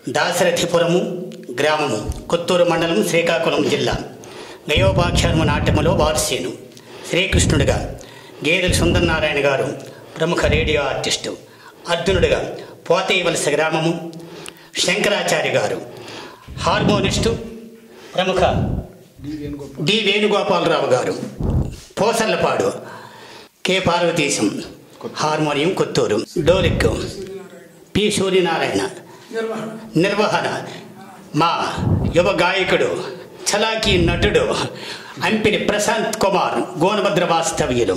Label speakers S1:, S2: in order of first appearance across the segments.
S1: దాశరథిపురము గ్రామము కొత్తూరు మండలం శ్రీకాకుళం జిల్లా గయోపాఖ్యానము నాట్యములో వార్సేను శ్రీకృష్ణుడిగా గేదెల సుందరనారాయణ గారు ప్రముఖ రేడియో ఆర్టిస్టు అర్జునుడిగా పోతేవలస గ్రామము శంకరాచార్య గారు హార్మోనిస్టు ప్రముఖ D Venugopalarao garu Posarlapadu K Parvateesham harmonium Kothuru డోలిక్ పి సూర్యనారాయణ నిర్వహణ మా యువ గాయకుడు చలాకీ నటుడు అంపిని ప్రశాంత్ కుమార్ గోనభద్ర వాస్తవ్యులు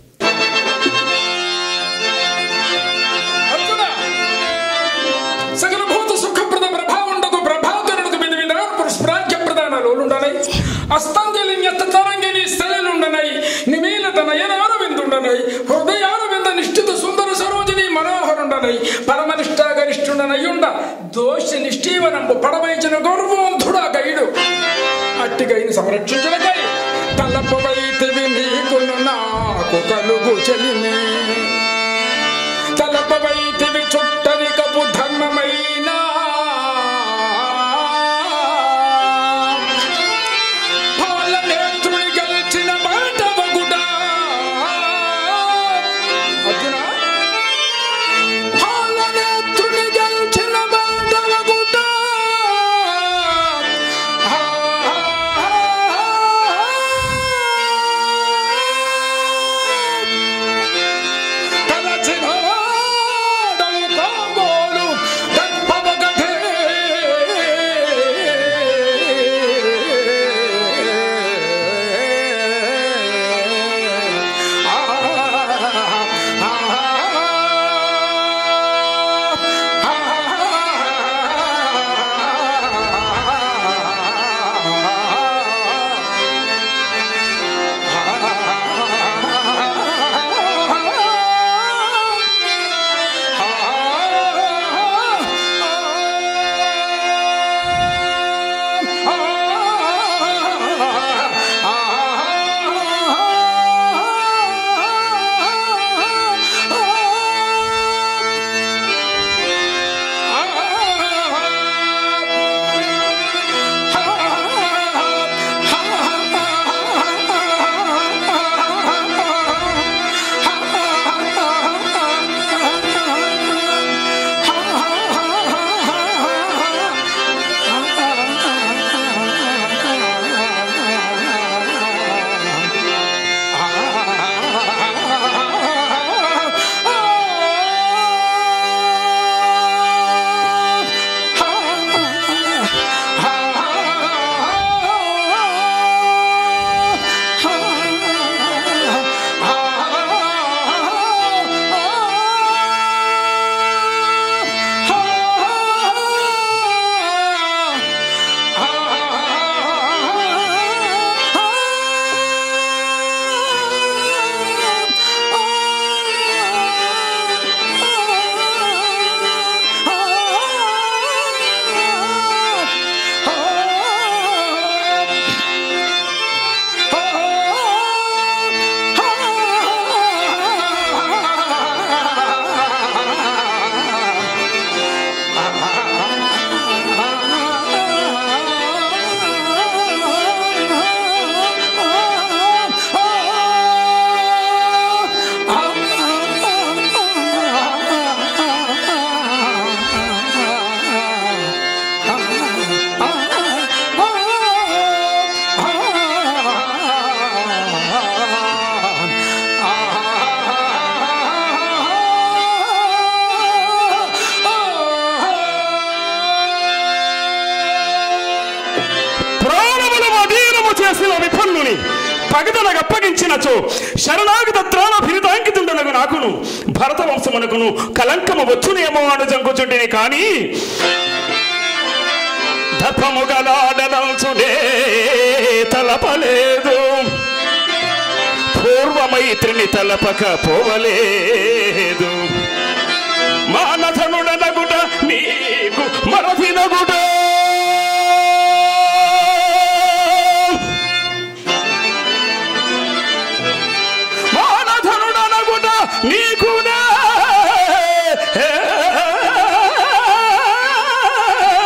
S2: అర్జున సకల భూత సుఖప్రద ప్రభావుండదు ప్రభాతురుడు విధ విధాన స్ప్రాఖ్య ప్రధానాలుండనై అస్తంజలి ఎత్త తరంగిని స్థలిలుండనై నిమీలత నయనార విందుండనై హృదయార వింద నిష్ఠిత సుందర సరోజిని మనోహరుండనై పరమనిష్టాగరిష్ఠుండనయ్యుండ దోష నిష్ఠీవనంబు పడవైచిన గౌరవంధుడా గైడు అట్టిగైన సంరక్షించడకై తలపవైతివి నీకును నాకు కలుగు చెలిమే తలపవైతివి చుట్టరికపు ధర్మమైన పాలనేత్రుని గెలిచిన మాటవగుడా అర్జున పాలనేత్రుని గెలిచిన మాటవగుడా తలచినాడవు కాబోలు తత్పవగధే. ఆ, ఆ,
S3: ప్రాణములు అధీనము చేసిన విపన్నుని పగదనకు అప్పగించినచో శరణాగత త్రాణ భిరితాంకితుండనగు నాకును భరత వంశమునకును కలంకము వచ్చునేమో అను జంకుచుంటిని కానీ దర్భము గలాడనంచునే తలపలేదు పూర్వమైత్రిని తలపక పోవలేదు మానధనుడనగుట నీకు మరపినగుట మానధనుడనగుట నీకునే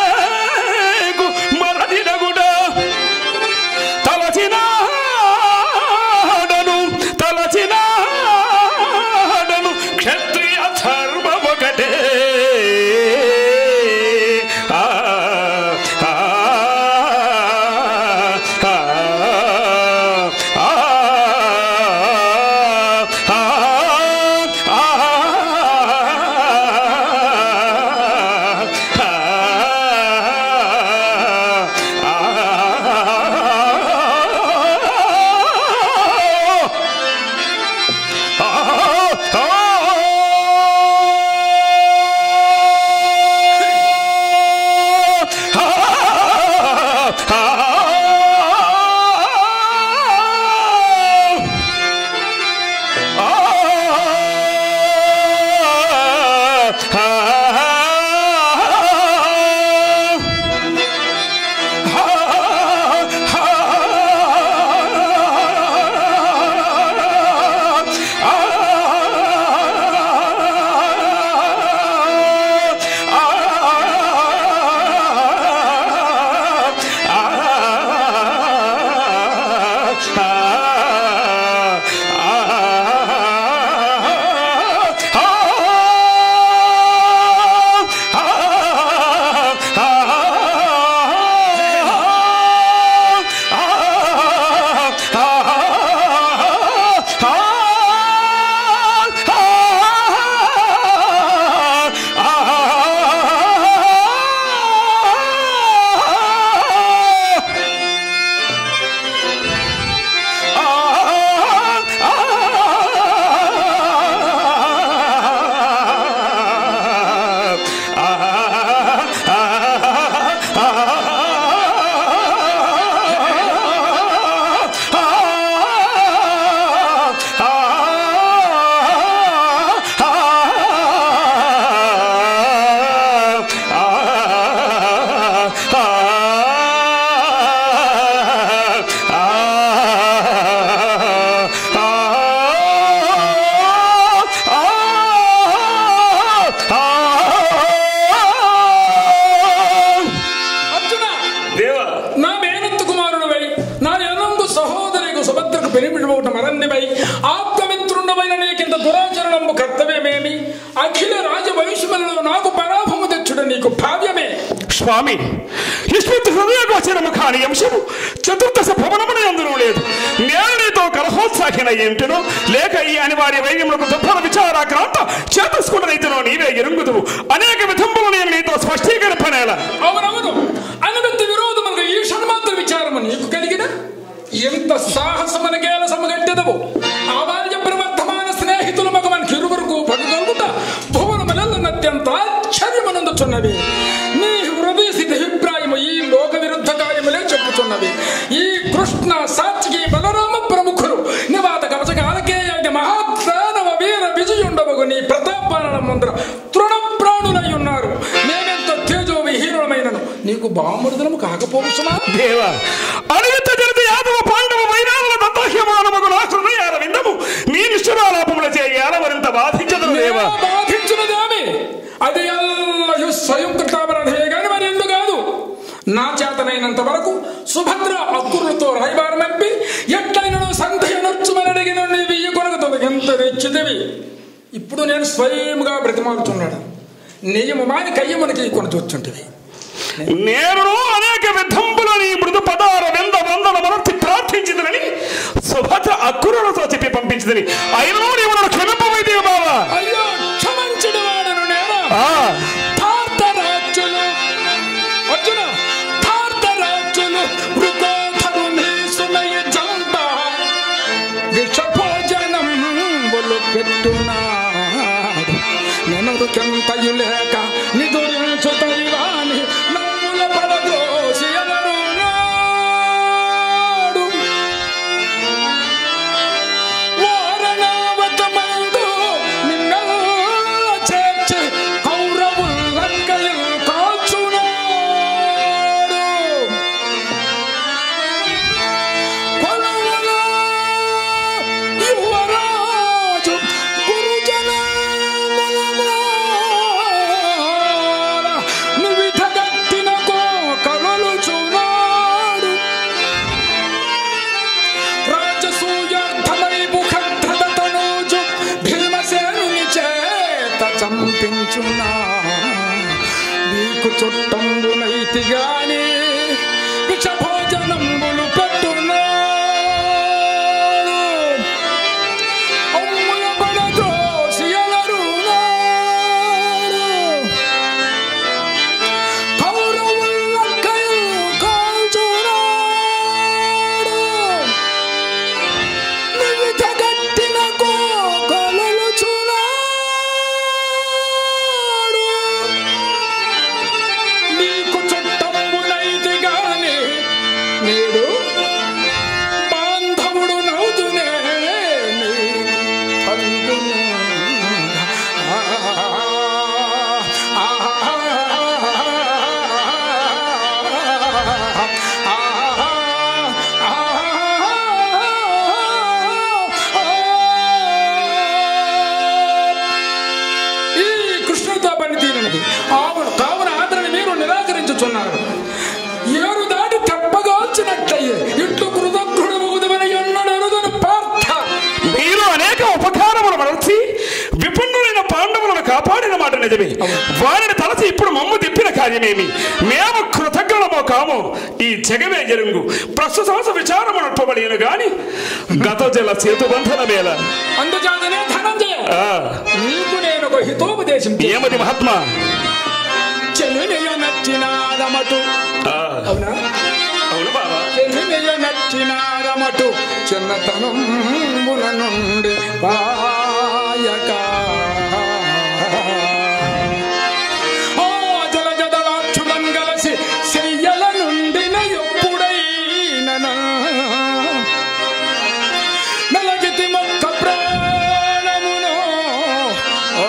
S2: పెనిమిడిపోవట మరన్నివై ఆప్తమిత్రుండమైన నీకింత దురాచరణము కర్తవ్యమేమి అఖిల రాజవంశములలో నాకు పరాభము తెచ్చుడు నీకు భావ్యమే
S3: స్వామి నిష్పత్తి హృదయగోచరము కాని అంశము చతుర్దశ భవనమున ఎందునూ లేదు నేను నీతో కలహోత్సాహిన ఏంటినో లేక ఈ అనివార్య వైద్యములకు దుఃఖల విచారాక్రాంత చేతస్కుడనైతేనో నీవే ఎరుగుదువు అనేక విధములు నేను నీతో స్పష్టీకరింపనేలా
S2: అవునవును అనుమతి విరోధములుగా ఈ షణ్మాత్ర విచారము నీకు కలిగిన ఎంత సాహసమనకేల సమగట్టెదవు ఆవార్య ప్రవర్ధమాన స్నేహితుల మగ మనకి ఇరువురుకు పగగలుగుట భువనములన్నత్యంత ఆశ్చర్యమనందుచున్నవి నీ హృదయ స్థితి అభిప్రాయము ఈ లోక విరుద్ధ కార్యములే చెప్పుచున్నవి ఈ కృష్ణ సాత్వికి బలరామ ప్రముఖులు నివాత కవచ కాలకేయ మహాదానవ వీర విజయుండవగు నీ ప్రతాపాలన ముందర తృణ ప్రాణులై ఉన్నారు మేమెంత తేజో విహీనమైనను నీకు బామృదనము కాకపోవచ్చునా
S3: దేవా అనిత జనిత యాదవ పాండవ వైరాల దత్తహ్యమానమగు నా హృదయాల విందము మీ నిష్ఠురాలాపముల చేయాల మరింత బాధించదు దేవా
S2: బాధించినదేమి అది ఎల్లయు స్వయం కృతాపరాధే గాని మరి ఎందు కాదు నా చేతనైనంత వరకు సుభద్ర అక్కురులతో రాయబారమంపి ఎట్లయినను సంధ్య నొచ్చుమని అడిగిన నీవి ఈ కొనగతో ఎంత రెచ్చిదివి ఇప్పుడు నేను స్వయంగా బ్రతిమాలుతున్నాడు నియము మాని కయ్యమునికి కొని చూచుంటివి
S3: నేను అనేక విధంబుల నీ మృదు పదార వెంద వందన మనర్తి ప్రార్థించిందని సుభద్ర అక్కురులతో చెప్పి పంపించిందని అయినను నీవు నన్ను క్షమింపమైతే బావా
S2: అయ్యో క్షమించడు వాడను నేను
S3: ఆ,
S2: తార్తరాజులు అర్జున తార్తరాజులు మృగోధరుని సునయ జంప విషభోజనం బొలు పెట్టున్నాడు నెనరు కెంతయు లేక నిదురించు తరివాని నమ్ముల పడదోసి ఎవరు నాడు వారణావతమందు నిన్నెల్ల చేర్చి కౌరవులంకయు కాచునాడు. కొలవల యువరాజు గురుజనములమోల నివిధగట్టిన కోకలొలుచున్నాడు. రాజసూయార్థమై ముఖధృతతనూజు భీమసేనుని చేత చంపించున్నా నీకు చుట్టంబునైతి గాని విషభోజనంబులు పెట్టున్నాడు అమ్ముల పడద్రోసి అలరునాడు కౌరవులకై కాల్చునాడు నివిధ గట్టిన కోకలలు చూనాడు నీకు చుట్టంబునైతి గాని నేడు బాంధవుడు నవ్వుతునే అందునే ఈ కృష్ణుడితో పని తీరినది ఆవును కావున ఆదరణ మీరు నిరాకరించుచున్నారు ఏరు దాటి తెప్పగాల్చినట్లయ్యే ఇట్లు కృతజ్ఞుడు ఊదమని ఎన్నడు ఎరుగని పార్థ
S3: మీరు అనేక ఉపకారములు మరల్చి విపన్నులైన పాండవులను కాపాడిన మాట నిజమే వారిని తలచి ఇప్పుడు మమ్ము తిప్పిన కార్యమేమి మేము కృతజ్ఞులమో కాము ఈ జగమే జరుంగు ప్రస్తుత విచారము నడపబడిన గాని గత జల సేతు బంధన వేళ
S2: అందుచేతనే ధనంజయ
S3: ఆ,
S2: నీకు నేను ఒక హితోపదేశం
S3: ఏమది మహాత్మా
S2: చెలినయ నచ్చినారమటు
S3: ఆ,
S2: అవునా
S3: అవును బాబా
S2: చెలినయ నచ్చినారమటు చిన్నతనం నుండి పాయక ఓ జల జదలాక్షులం గలసి శయ్యల నుండి ఎప్పుడైనా మెలగితి మొక్క ప్రాణమును ఓ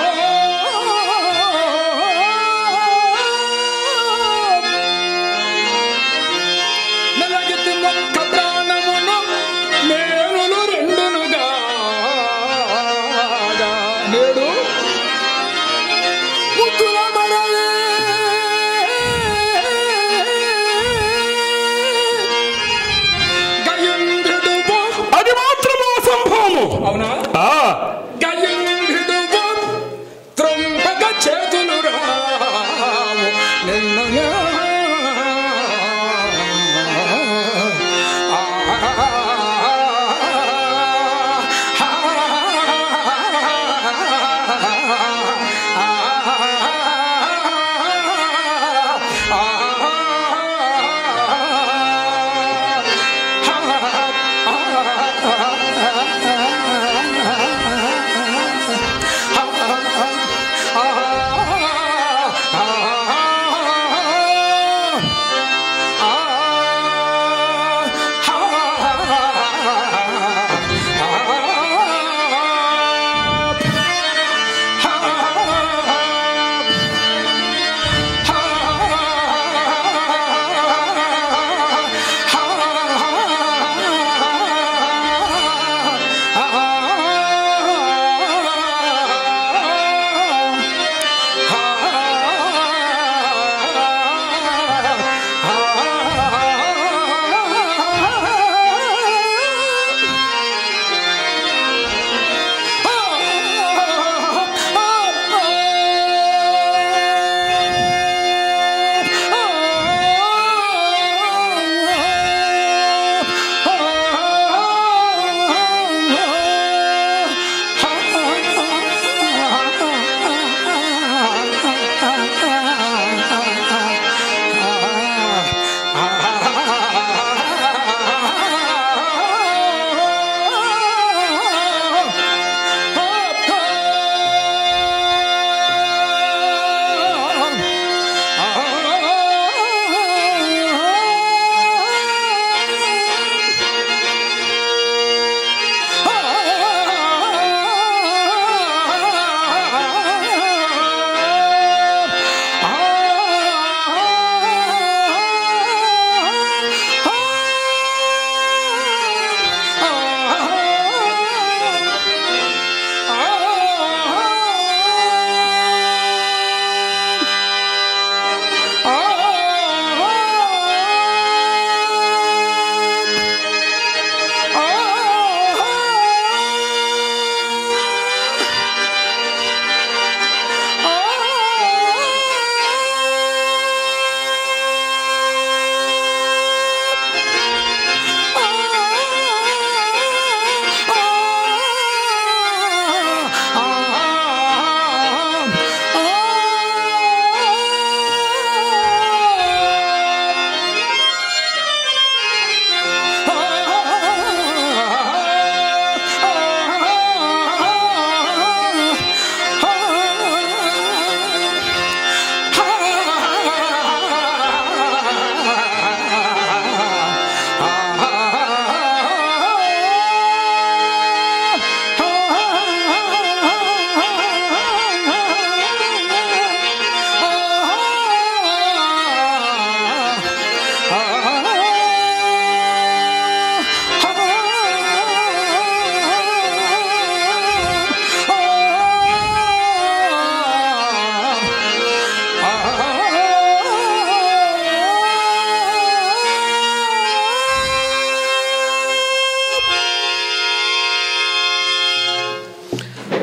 S2: మెలగితి మొక్క ప్రాణమును మేలులు రెండునుగా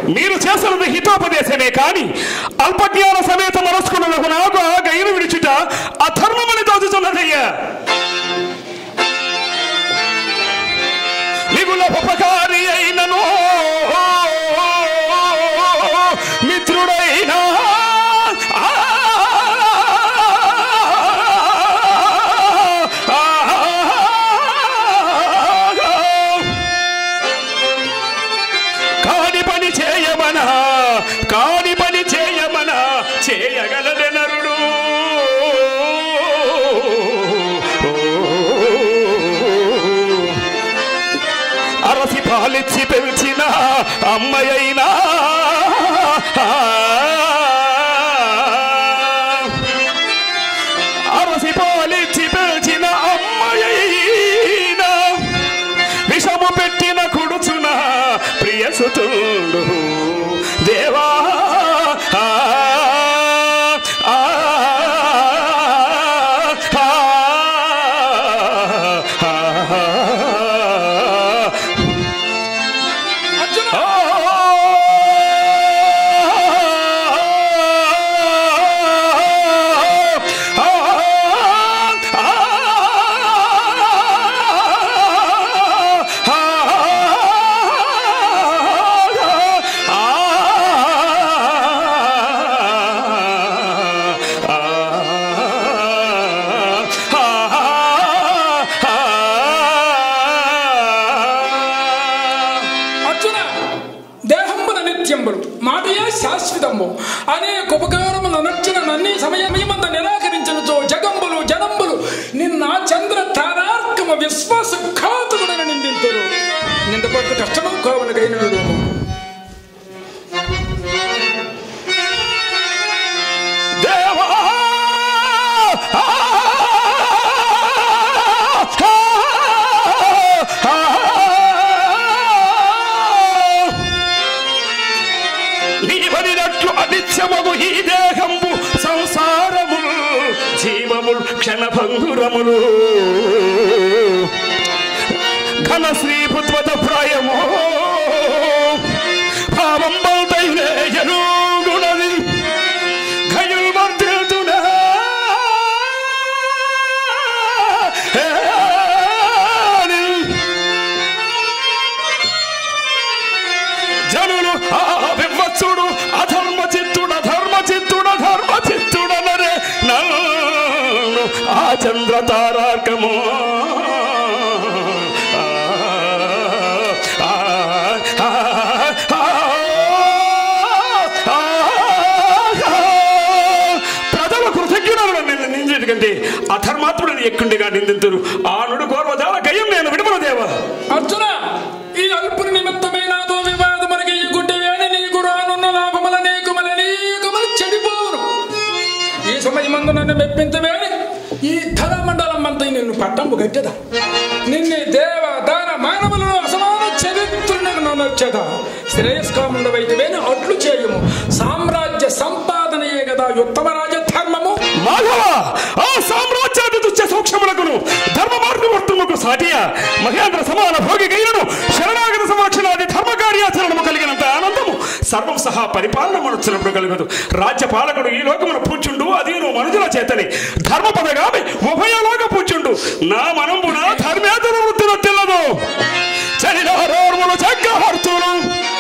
S3: మీరు చేస్తున్నది హితోపదేశమే కాని అల్పజ్ఞాన సమేత మనస్కులకు నాకు ఆ గైరు విడిచుట అధర్మమని తోచుతున్నదయ్యా మిగుల ఉపకారి అయినను మిత్రుడైనా ఆ, కాని పని చేయమనా కాని పని చేయమనా చేయగలదే నరుడు అరసి పాలిచ్చి పెంచిన అమ్మయైనా అరసి పాలిచ్చి పెంచిన అమ్మయైనా విషము పెట్టిన కుడుచున ప్రియసుతుండు దేవా ఆ, ఆ, ఆ, ఆ,
S2: అర్జున అర్జున దేహంబున నిత్యంబులు మాటయే శాశ్వతంబు అనేక ఉపకారములు నచ్చిన నన్ని సమయమంత నిరాకరించనుచో జగంబులు జనంబులు నిన్న చంద్ర తారార్కమ విశ్వాస ఘాతుకుడని నిందింతురు నిందపట్టు కష్టము కావునకైన
S3: దేవా నీవనినట్లు అనిత్యమగు ఈ దేహంబు సంసారములు జీవములు క్షణభంగురములు ఘన శ్రీ పుత్వత ప్రాయము భావం బల్తైనే ఎరుగుణది ఖయుల్ వర్ధిల్తునా జనులు ఆ వివత్సుడు అధర్మ చిత్తుడు అధర్మ చిత్తుడు అధర్మ చిత్తుడనరే నన్ను ఆ చంద్ర తారార్కము ఆ, ఆ, ఆ, ఆ, ఆ, ప్రజల కృతజ్ఞులను నిందించకంటే అధర్మాత్ముడిని ఎక్కుండిగా నిందింతురు ఆనుడు గౌరవదాల గయ్యం నేను విడుమల దేవా
S2: అర్జున ఈ అల్పుని నిమిత్తమే నాతో వివాదమునకి ఈ గుడ్డి వేణి నీకు రానున్న లాభముల నీకు మల నీకుమల చెడిపోవును ఈ సమయమందు నన్ను మెప్పించవేని ఈ ధర మండలం అంతా నిన్ను పట్టంపు గట్టెదా నిన్ను దేవ దాన మానవులను అసమాన చరిత్రను నన్ను వచ్చేదా శ్రేయస్కాముండవైతేవేని అట్లు చేయము సామ్రాజ్య సంపాదనయే కదా ఉత్తమ రాజధర్మము
S3: మాధవ ఆ సామ్రాజ్యాన్ని దుచ్చ సూక్ష్మములకును ధర్మ మార్గవర్తములకు సాటియ మహేంద్ర సమాన భోగి గైనను శరణాగత సమక్షణాది ధర్మ కార్యాచరణము కలిగినంత ఆనందము సర్వం సహా పరిపాలన మనొచ్చినప్పుడు కలుగదు రాజ్య పాలకుడు ఈ లోకమున పూచుండు అదీను మనుజుల చేతని ధర్మ పదగామి ఉభయలోక పూచుండు నా మనంబున ధర్మేతర వృత్తిలో తెల్లదు చలిలోర్ములు చక్రవర్తులు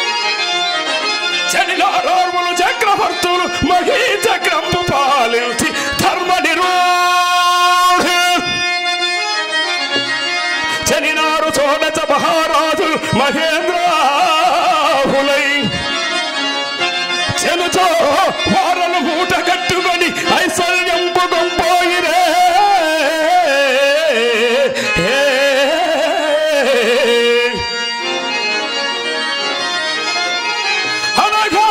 S3: చలిలోర్ములు చక్రవర్తులు మహీ చక్రంపు పాలించి ధర్మ నిరోధ చనినారు చోడచ మహారాజు మహేంద్రాహులై చెనుచో వారలు మూట కట్టుకొని ఐశ్వర్యంపు గొంపోయిరే అనగా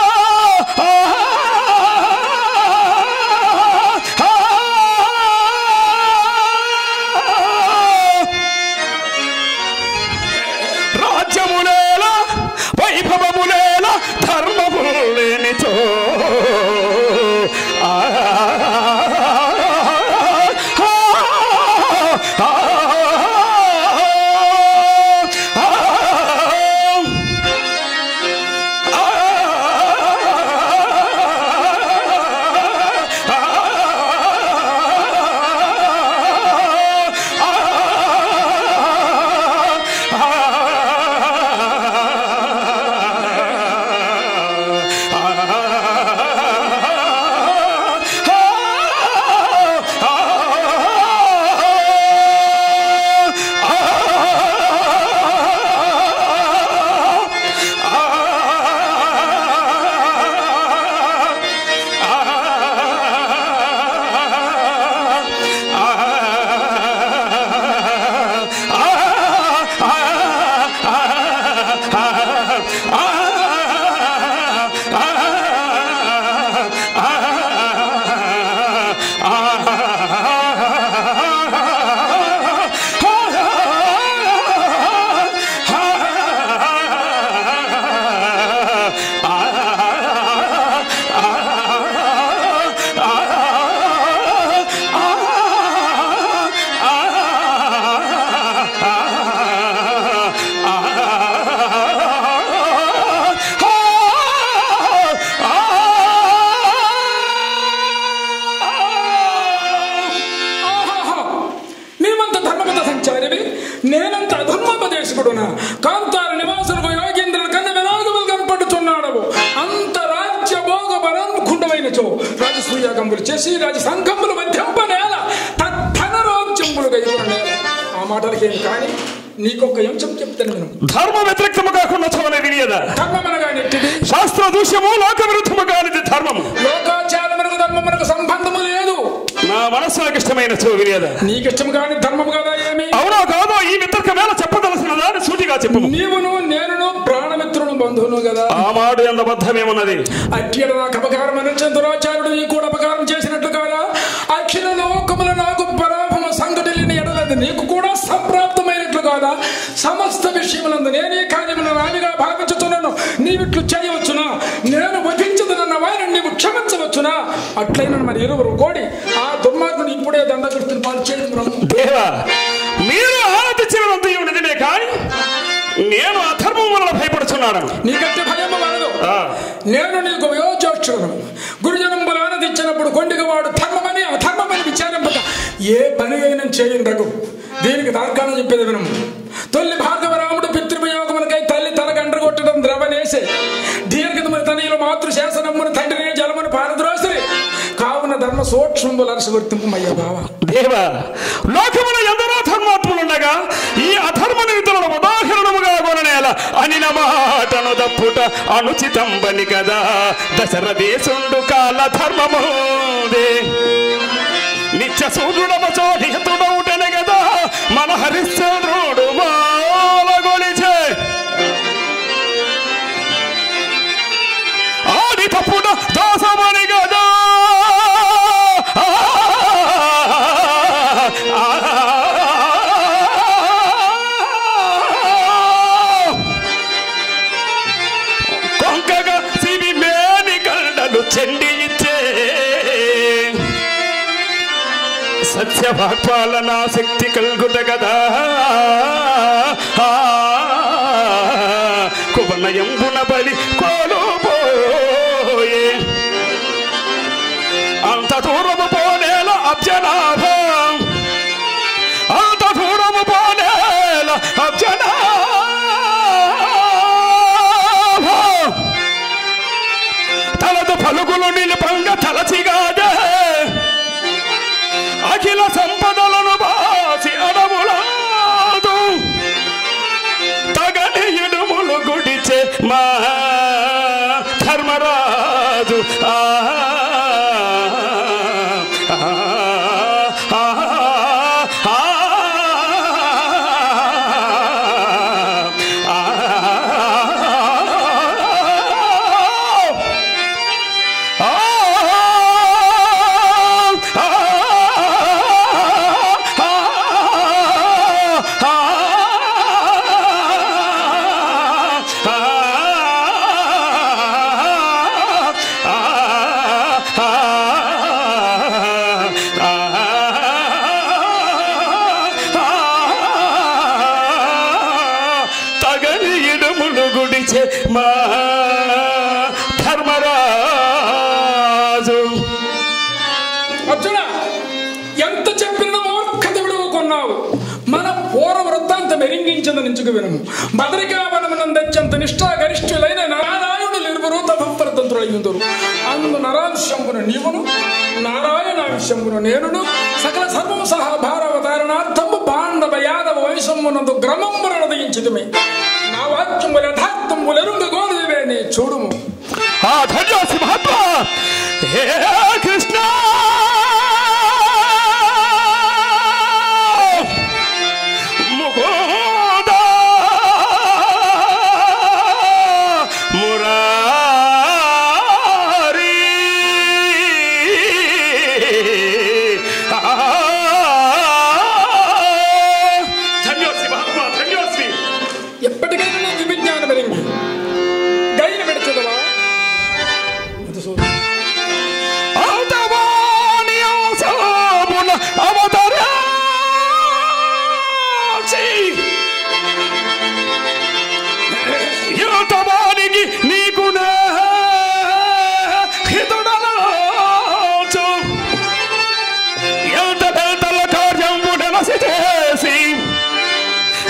S3: రాజ్యములేల వైభవములేల ధర్మము లేనిచో ఆ, ఆ, ఆ, ఆ, ఆ,
S2: నేనంత అధర్మోపదేశకుడునా కాంతార నివాసులకు యోగేంద్రుల కన్న వినాగములు కనపడుతున్నాడవు అంత రాజ్య భోగ బలముఖుండమైనచో రాజసూయాగంబులు చేసి రాజ సంఘములు మధ్యంప నేల తన రాజ్యములు గైరు నేల ఆ మాటలకేం కానీ నీకొక అంశం చెప్తాను నేను
S3: ధర్మ వ్యతిరేక్తము కాకుండా చోనే వినియదా
S2: ధర్మమనగా నెట్టిది
S3: శాస్త్ర దూష్యము లోక విరుద్ధము కానిది ధర్మము
S2: లోకాచారమునకు ధర్మమునకు సంబంధము లేదు
S3: నా మనసు నాకు ఇష్టమైన చో వినియదా
S2: నీకిష్టం కాని ధర్మము కదా ఏమి
S3: అవునో కాదో ఈ మిత్రక మేళ చెప్పదలసిన దాన్ని సూటిగా చెప్పము
S2: నీవును నేనును ప్రాణమిత్రును బంధువును కదా
S3: ఆ మాట ఎంత బద్ధమేమున్నది
S2: అట్యడ నాకు అపకారం చంద్రాచార్యుడు నీ కూడా అపకారం చేసినట్లు కాదా అఖిల లోకముల నాకు పరాభమ సంఘటన ఎడలేదు నీకు కూడా సంప్రాప్తమైనట్లు కాదా సమస్త విషయములందు నేనే కార్యములను రామిగా భావించుతున్నాను నీవిట్లు చేయవచ్చునా నేను వధించదనన్న వారిని నీవు క్షమించవచ్చునా అట్లయిన మరి ఇరువురు కోడి ఆ దుర్మార్గుని ఇప్పుడే దండకృష్ణ పాలు చేయడం రమ్ము.
S3: దేవా మీరు ఆరాధించినంత నిజమే కానీ నేను అధర్మం వలన భయపడుచున్నాను
S2: నీకంటే భయము వలదు
S3: ఆ.
S2: నేను నీకు వయోజ్యేష్ఠులను గురుజనంబులు ఆనందించినప్పుడు కొండిగ వాడు ధర్మమని అధర్మమని విచారింపక ఏ పని అయినా చేయండగు దీనికి తార్కాణం చెప్పేది వినము తొల్లి భార్గవరాముడు పితృపయోగములకై తల్లి తల గండ్రగొట్టడం ద్రవనేసే దీర్ఘతమైన తనయులు మాతృ శాసనమును తండ్రిని జలమును పారద్రోసిరి కావున ధర్మ సూక్ష్మములు అరసవర్తింపమయ్య బావ
S3: దేవా లోకమున ఎందరో ధర్మాత్ములుండగా ఈ అధర్మ నిధులను ఉదాహరణముగా కొననేల అని మాటను దప్పుట అనుచితంబని కదా దశరథేశుండు కాల ధర్మముదే నిత్య సూర్యుడమ చోటితుడౌటనే కదా మన హరిశ్చంద్రుడు మాలగొలిచే ఆది తప్పుడ దాసమని గదా కొంకగా సివి మేని గండలు చెండి ఇచ్చే సత్య భాగ్పాలన శక్తి కల్గుట కదా కువనయంబున బలి కోలుపోయే అంత దూరము పోనేల అబ్జనాభం అంత దూరము పోనేల అబ్జనాభం తలదు పలుగులు నిలుపంగ తలచిగాదే అఖిల సంపదలను బాసి అడవులాదు తగని ఇడుములు గుడిచే మా ధర్మరాజు ఆ ఆ, ఆ, ఆ, తగని ఇడుములు గుడిచే మా ధర్మరాజు
S2: అర్జున ఎంత చెప్పిన మూర్ఖత విడువుకున్నావు మన పూర్వ వృత్తాంతం ఎరింగించద నించుకు వినము బదరికావనమునందెచ్చంత నిష్ఠా గరిష్ఠులైన నారాయణులు ఇరువురు తపంపరతంత్రులయ్యుందురు అందు నరాంశంపున నీవును నారాయణాంశంపున నేనును సకల సర్వము సహా భారవతారణార్థము పాండవ యాదవ వంశమునందు గ్రమంబున ఉదయించితుమే నా వాక్యముల యథార్థములు ఎరుంగ గోరుదివే నీ చూడుము
S3: ఆ ధన్యాసి మహాత్మా హే కృష్ణ ముకుంద మురారి ధన్యోస్మి మహాత్మా ధన్యోస్మి
S2: ఎప్పటికైనా నీ విజ్ఞానం ఎరింగి గైన పెడుతుందవా
S3: అవతవాని అవసరమున అవతరించి యుతవానికి నీకు హితుడనచు ఎంత పెద్దల కార్యం చేసి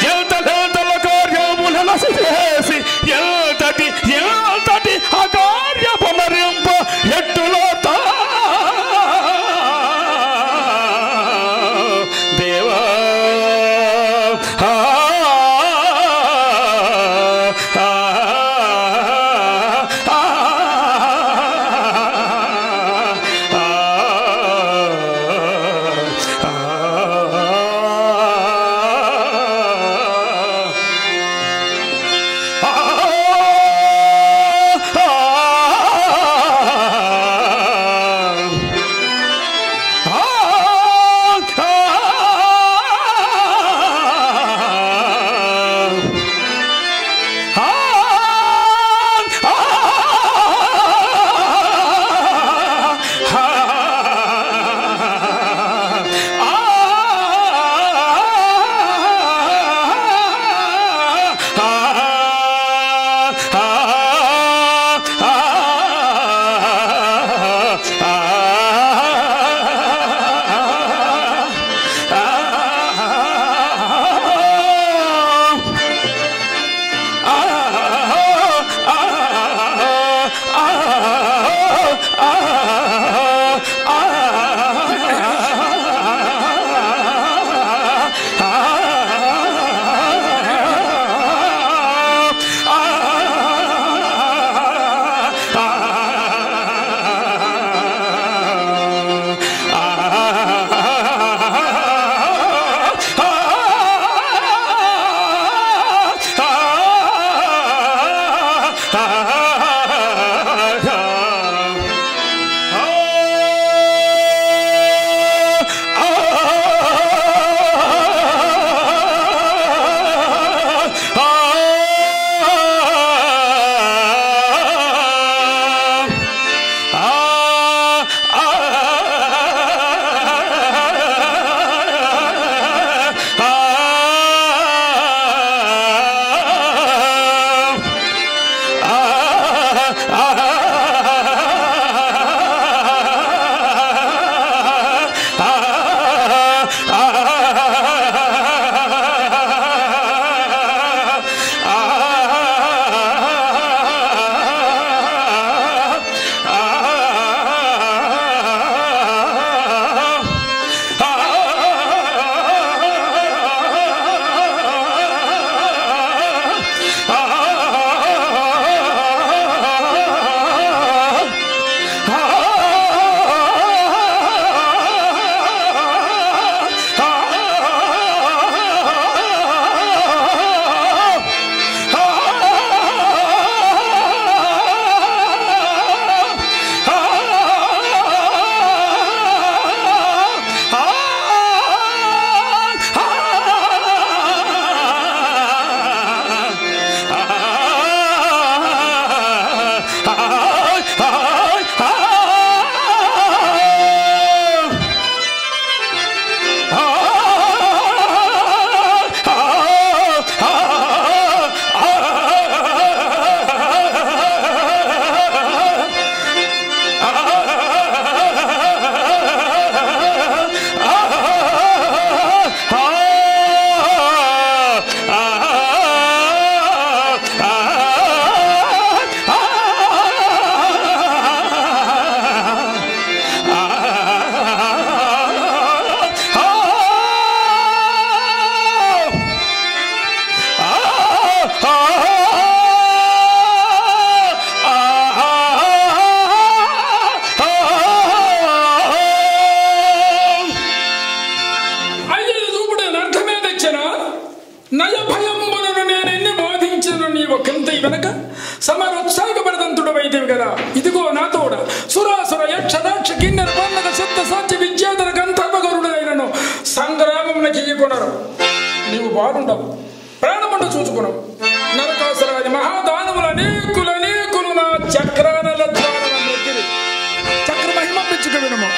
S2: నయ భయంబులను నేను ఎన్ని బోధించను నీ ఒకంత వెనక సమరోత్సాహపడదంతుడు వైద్యవి కదా ఇదిగో నా తోడ సురాసుర యక్ష దాక్ష కిన్నెర పన్నక సత్త సత్య విద్యాధర గంధర్వగరుడైనను సంగ్రామం చెయ్యకొనరు నీవు బాగుండవు ప్రాణముండ చూచుకున్నావు నరకాసురాది మహాదానముల అనేకులు అనేకులు నా చక్రానల ద్వారా నెత్తిరి చక్ర మహిమ పెంచుక వినము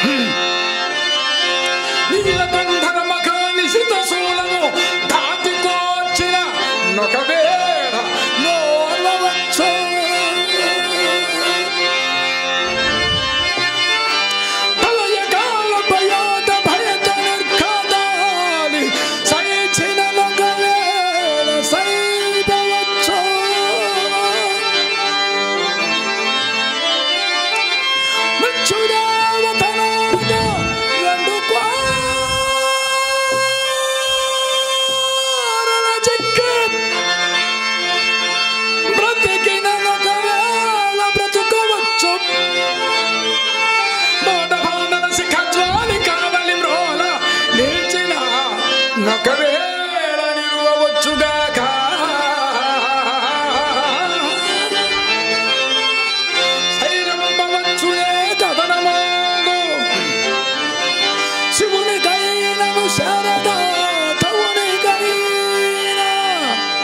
S2: నీలకంఠన మఖాని శితశూలము దాటికోచిన నొకవేళ నోలవచ్చు ప్రళయకాల భయాద భయత నిర్ఘాతాలి సైచిన నొకవేళ సైదవచ్చు మృత్యుదేవతనాద రెండు క్వారల చిక్కి బ్రతికిన ఒకవేళ బ్రతుకవచ్చు బోధభాండన శిఖజ్వాలి కావలి మ్రోల నిలిచిన ఒకవేళ నిలువవచ్చుగాక శైరంపవచ్చునే కథనమాగు శివుని కైనను శరద తవుని కైన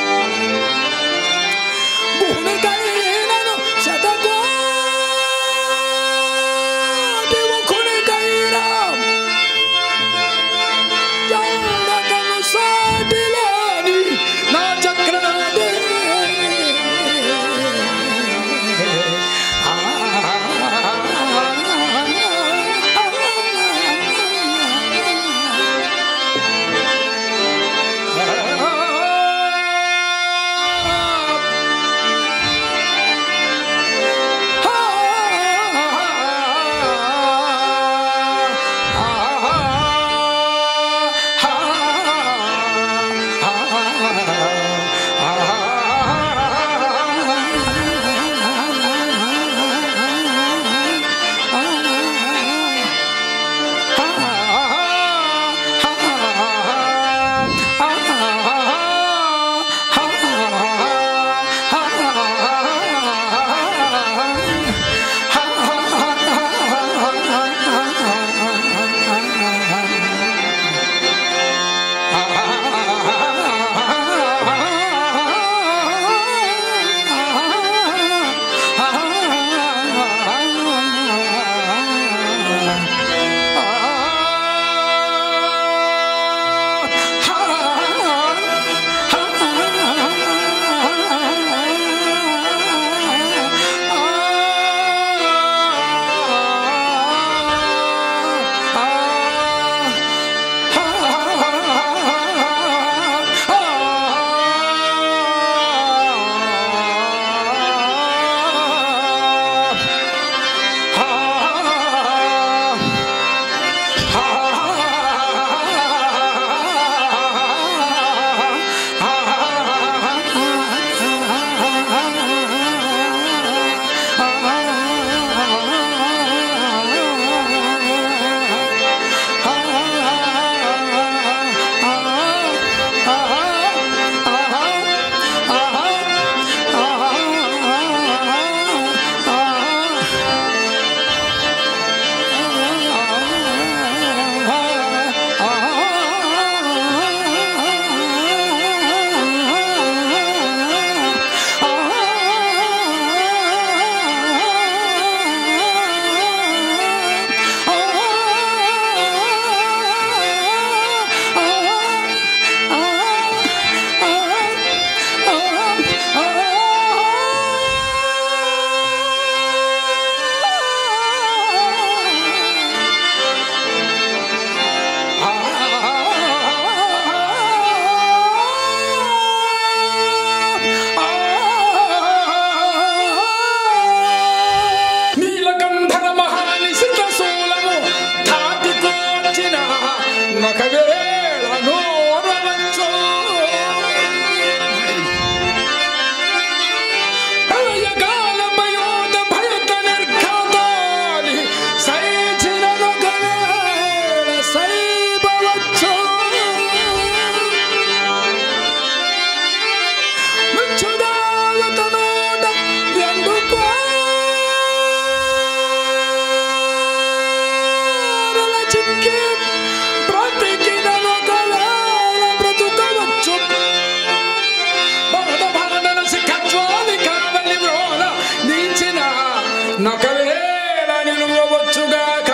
S2: నకలేల నిలువవచ్చుగాక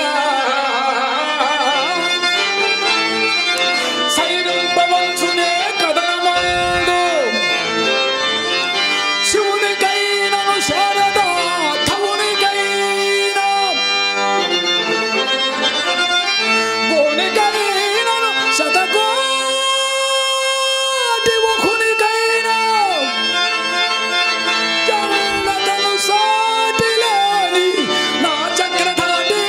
S2: సైనింపవచ్చునే కదనమందు శివునికైనను శారద తవునికైన గోనికైనను శతకోటి ముఖునికైన జగన్నతను సాటిలేని నా చక్రధాటి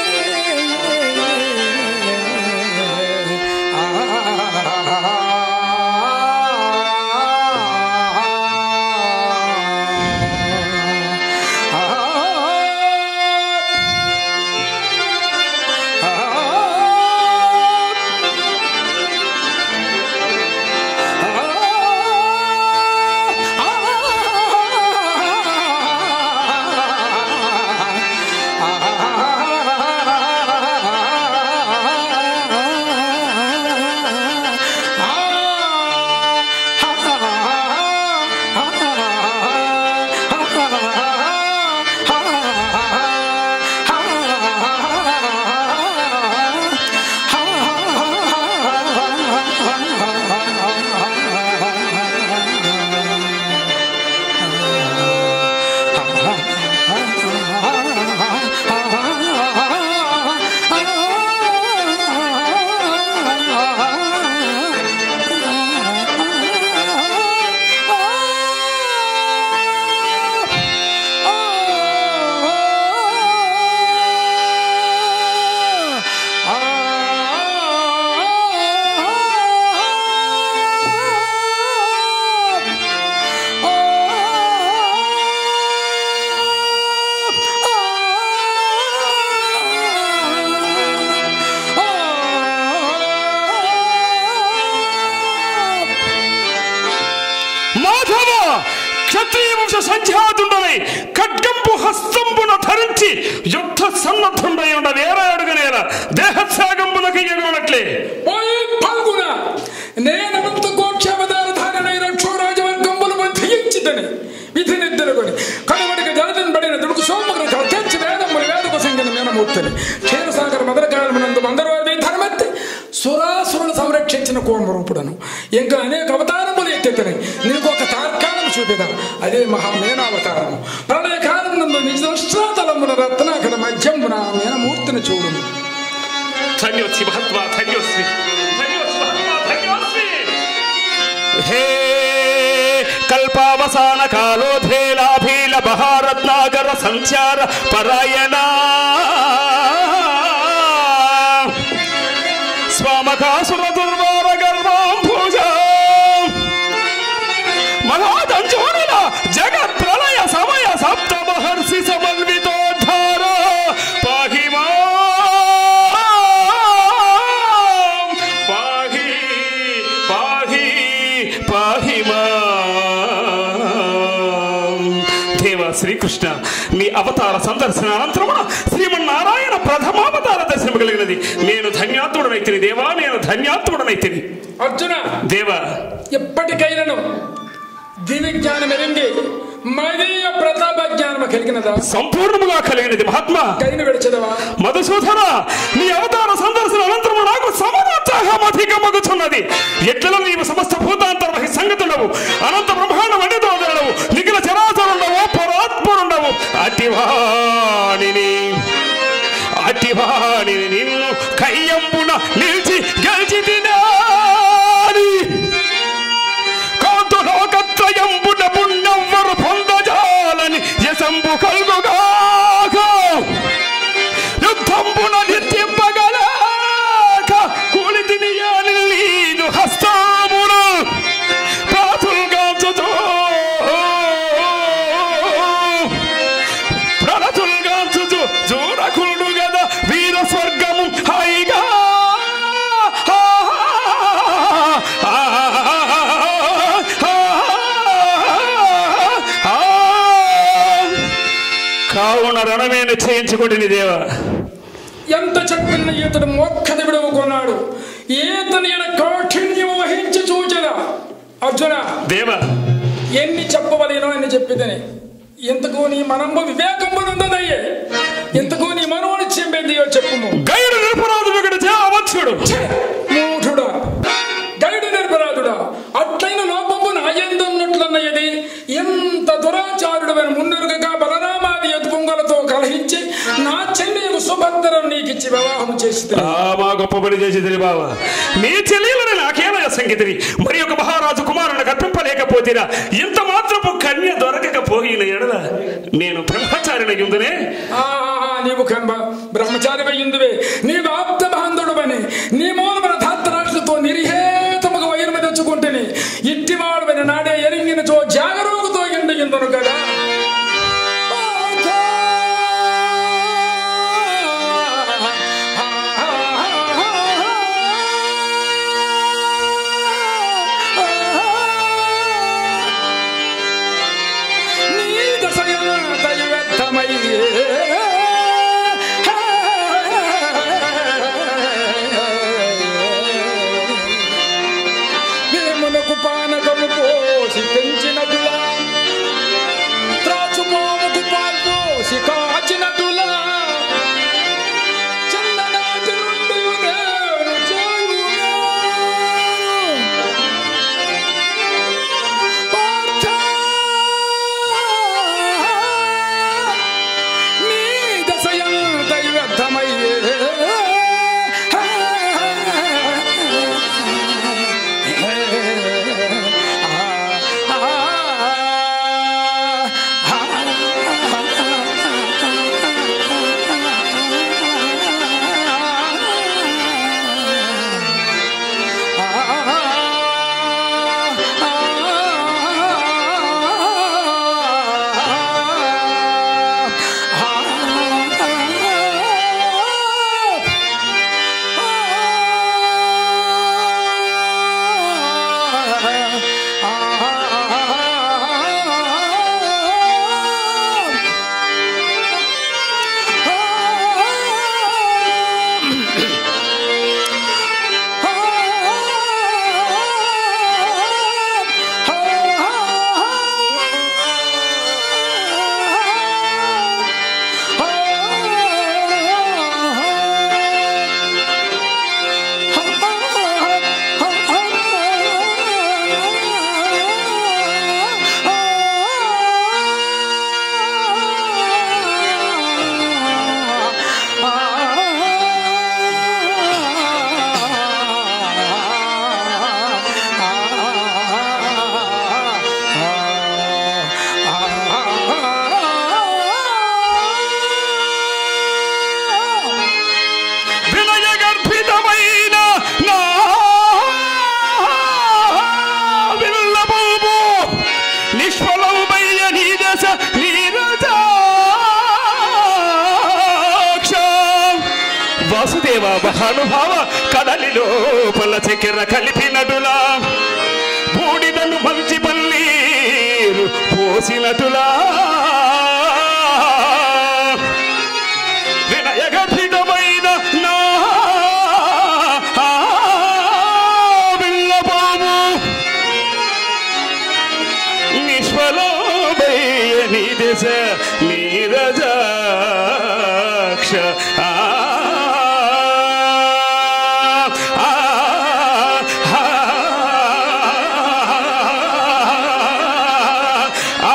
S3: మాధవ క్షత్రియ వంశ సంధ్యాతుండవై ఖడ్గంపు హస్తంబున ధరించి యుద్ధ సన్నద్ధుండై ఉండ వేరే అడుగునేల దేహత్యాగంబునకు ఎగునట్లే
S2: పోయి పల్గున నేనంత కోక్షావతారధారనై రక్షోరాజవర్గంబుల మధ్యయించిదని విధి నిద్రకొని కడవడిక జలదన్ పడిన దుడుకు సోమగ్ర తెచ్చి వేదములు వేదక సంఖ్యను మేనమూర్తిని క్షీరసాగర మదరకాలమునందు మందరవాది ధర్మెత్తి సురాసురులు సంరక్షించిన కోమరూపుడను ఇంకా అనేక అవతారములు ఎత్తెత్తని నీకు ఒక తార్కాణం చూపిదాం అదే మహామేనావతారము ప్రళయకాలం నందు నిజ దృష్టాతలమున రత్నాకర మధ్యమున మేనమూర్తిని చూడును
S3: ధన్యోస్మి మహాత్మా ధన్యోస్మి ధన్యోస్మి మహాత్మా ధన్యోస్మి హే కల్పావసాన కాలోధేలాభీల బహారత్నాగర సంచార పరాయణ స్వామకాసుర దుర్వార గర్వాం పూజ మహాదంచోడిన జగత్ ప్రళయ సమయ సప్త మహర్షి సమన్వితోద్ధార పాహి మాం. పాహి పాహి పాహి మాం. దేవ శ్రీకృష్ణ మీ అవతార సందర్శన అనంతరమున శ్రీమన్నారాయణ ప్రథమావతార దర్శనం కలిగినది నేను ధన్యాత్ముడనైతిని దేవా నేను ధన్యాత్ముడనైతిని
S2: అర్జున
S3: దేవ
S2: ఎప్పటికైనను దివి జ్ఞానం ఎరింది మదీయ ప్రతాప జ్ఞానము కలిగినదా
S3: సంపూర్ణముగా కలిగినది మహాత్మా
S2: కైన విడిచదవా
S3: మధుసూదన నీ అవతార సందర్శన అనంతరము నాకు సమరోత్సాహం అధికమగుచున్నది ఎట్లలో నీవు సమస్త భూతాంతర్వహి సంగతుడవు అనంత బ్రహ్మాండ వండితోదరుడవు నిఖిల చరాచరుండవు పరాత్మురుండవు అటివాణిని అటివాణిని నిన్ను కయ్యంపున నిలిచి గెలిచి తినాలి కాంతులోకత్రయంబున పుణ్యవ్వరు పొందజాలని యశంబు కల్గుగాక యుద్ధంబున నిత్యంపగలాక కూలితిని నీదు హస్తామున ప్రాతుల్గాంచుతో ప్రణతుల్గాంచుతూ చూడకుడు గదా వీర స్వర్గము హాయిగా కావున రణమే నిశ్చయించుకోండి దేవ
S2: ఎంత చెప్పిన ఈతడు మోక్షత విడవుకున్నాడు ఈతని ఈయన కాఠిన్యం వహించి చూచదా అర్జున
S3: దేవ
S2: ఎన్ని చెప్పవలేనో అని చెప్పిదని ఎంతకు నీ మనంబు వివేకంబునుందయ్యే ఎంతకు నీ మనవుని చెంబేందియో చెప్పుము
S3: గైడు నిరపరాధు వికట చేవచ్చుడు
S2: ఛే! మూఢుడా గైడు నిర్భరాధుడా అట్లైన లోపము నా ఎందున్నట్లన్నయ్యది ఎంత దురాచారుడమైన మున్నెరుగగా బలరామాది ఎదు పొంగలతో కలహించి నా చెల్లెకు సుభద్రం నీకిచ్చి వివాహం చేసి
S3: ఆ మా గొప్ప పని చేసేది బావ నీ చెల్లెలని నాకేలా సంగతిని మరి ఒక మహారాజు కుమారుని కప్పింపలేకపోతేరా ఇంత మాత్రపు కన్య దొరకకపోయిన ఎడల నేను బ్రహ్మచారిని ఉందనే
S2: ఆహాహా, నీవు కంబ బ్రహ్మచారి అయ్యిందివే నీ ఆప్త బాంధుడవని నీ మూలమైన ధాత్రాష్ట్రతో నిరిహేతముగా వైరమ తెచ్చుకుంటేని ఇట్టివాడమైన నాడే ఎరింగినచో జాగరూకుతో ఎండు ఇందును కదా నీ దశయంత వ్యర్థమయ్యే. వేమునకు పానకము పోసి పెంచినట్టులా త్రాచుకోముకు పాలు పోసి కాచినట్టులా చిన్ననాటి నుండి నేను చేయున్నాను. పార్థ నీ దశయంత వ్యర్థమయ్యే
S3: వినయ గర్భితమైన నా విల్లబోబు నిష్ఫలమయ్య నీ దశ నీరజాక్ష వాసుదేవ మహానుభావ కడలి లోపల చక్కెర కలిపినటులా బూడిదను మంచి పల్లీరు పోసినటులా వినయగర్భితమైన నా విల్లబాబు నిష్ఫలోభయ దశ నీరజాక్ష ఆ ఆ, ఆ, ఆ,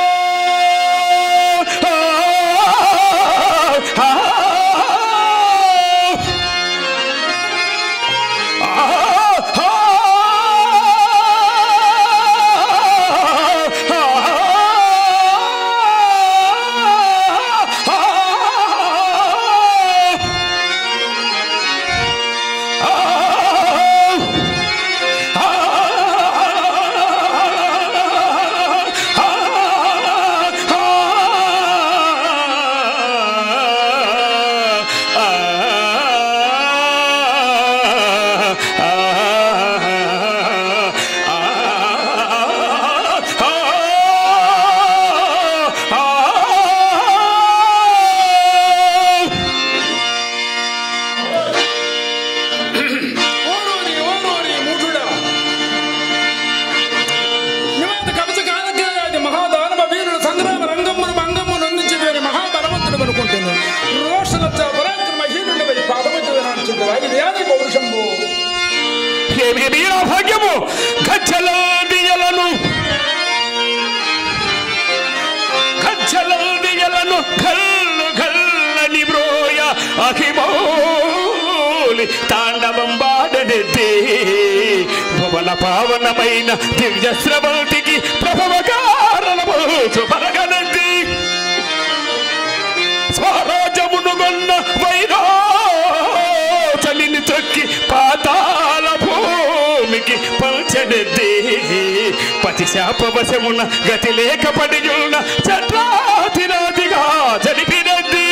S3: ఆ పావనమైన దివ్య స్రవంతికి ప్రభవ కారణము పరగనంది స్వరాజ్యమును గొన్న వైరా చలిని తొక్కి పాతాల భూమికి పంచనెద్ది పతి శాపవశమున గతి లేక పడియున్న చట్రాతిరాతిగా జరిపినద్ది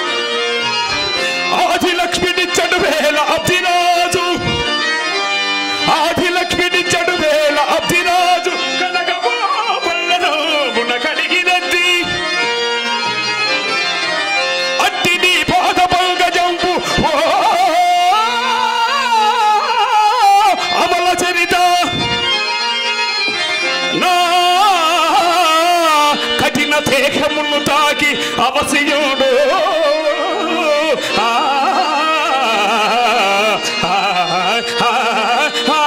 S3: ఆది లక్ష్మిని చెడువేల అబ్దిరాజు ఆది లక్ష్మిని చెడువేల అబ్దిరాజు కనక వల్లనోమున కలిగినద్ది అట్టి నీ పాద పంకజంపు ఓ అమల చరిత నా కఠిన దేహమును తాకి అవసయుడు ఆ, ఆ, ఆ, ఆ,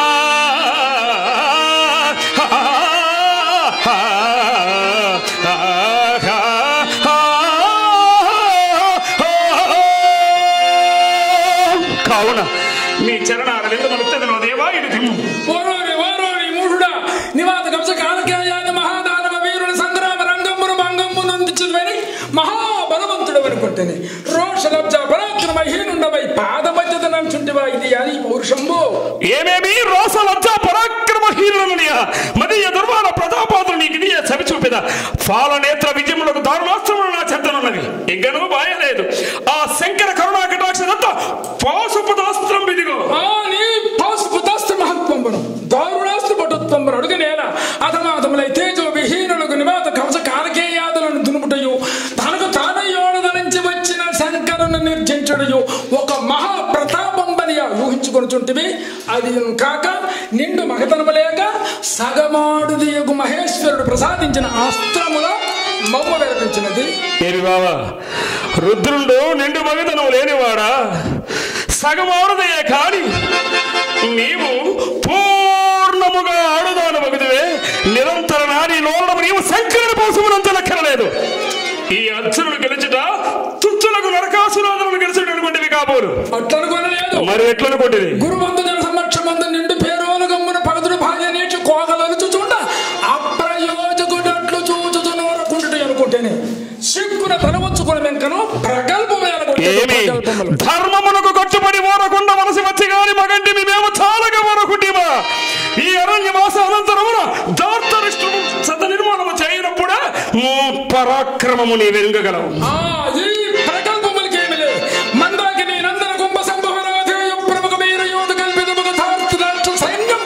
S3: కావున మీ చరణాల విందు మనుత్తదను దేవా ఇటు దిమ్ము
S2: ఓరోరి ఓరోరి మూఢుడా నివాత కంస కాలకేయాది మహాదానవ వీరుల సంగ్రామ రంగమును భంగము నందించుదని మహాబలవంతుడు అనుకుంటేనే రోష లబ్జ పరాక్రమహీనుండవై పాదమధ్యత నంచుంటివా ఇది అని పౌరుషంబో
S3: ఏమేమి రోస లజ్జ పరాక్రమహీనులనియ మదీయ దుర్వాన ప్రతాపాదులు నీకు ఇదియే చవి చూపిద ఫాలనేత్ర విజయములకు దారుణాస్త్రములు నా చెద్దనున్నది ఇంకనూ బాయలేదు ఆ శంకర కరుణా కటాక్షదంతా పాశుపదాస్త్రం విదిగో
S2: ఆ నీ పాశుపతాస్త్ర మహత్వంబను దారుణాస్త్ర పటుత్వంబను అడుగనేల అధమాధములై తేజో విహీనులకు నివాత కంస కాలకేయాదులను దునుముటయు తనకు తానయోడదరించి వచ్చిన శంకరుని నిర్జించుడయు ఒక మహా ప్రతాపంబని ఊహించుకొనుచుంటివి అది కాక నిండు మగతనము లేక సగమాడు దియగు మహేశ్వరుడు ప్రసాదించిన అస్త్రముల మమ్మ వెరపించినది
S3: ఏమి బావా రుద్రుండు నిండు మగతనం లేనివాడా సగమారుదయే కాని నీవు పూర్ణముగా ఆడుదాను మగుదువే నిరంతర నాని లోలము నీవు శంకరుని పోసమునంత లెక్కనలేదు ఈ అర్జునుడు గెలిచుట తుచ్చులకు నరకాసురాదులను గెలిచినటువంటివి కాబోలు
S2: అట్లనుకోనలేదు
S3: మరి ఎట్లనుకుంటుంది
S2: గురువంతు జన సమక్షమందు నిండు పేరోలు గమ్మున పగదుడు భార్య నీచు కోగలలుచు చూడ అప్రయోజకుడట్లు చూచుచు నోరకుండుట అనుకుంటేనే సిగ్గున తలవచ్చుకుని వెంకను ప్రగల్భం
S3: ఏమి ధర్మమునకు కట్టుబడి ఓరకుండా మనసి వచ్చి గాని మగంటి మేము చాలగా ఓరకుంటివా ఈ అరణ్యవాస అనంతరమున దార్తరిష్టుడు సత నిర్మాణము చేయనప్పుడే పరాక్రమము నీ వెనుగగలవు
S2: ఆ ఈ ప్రగల్భములకేమి లేదు మందాకిని నందన కుంభ సంభవనాథేయ ప్రముఖ వీర యోధ కల్పితముగ ధార్త రాష్ట్ర సైన్యం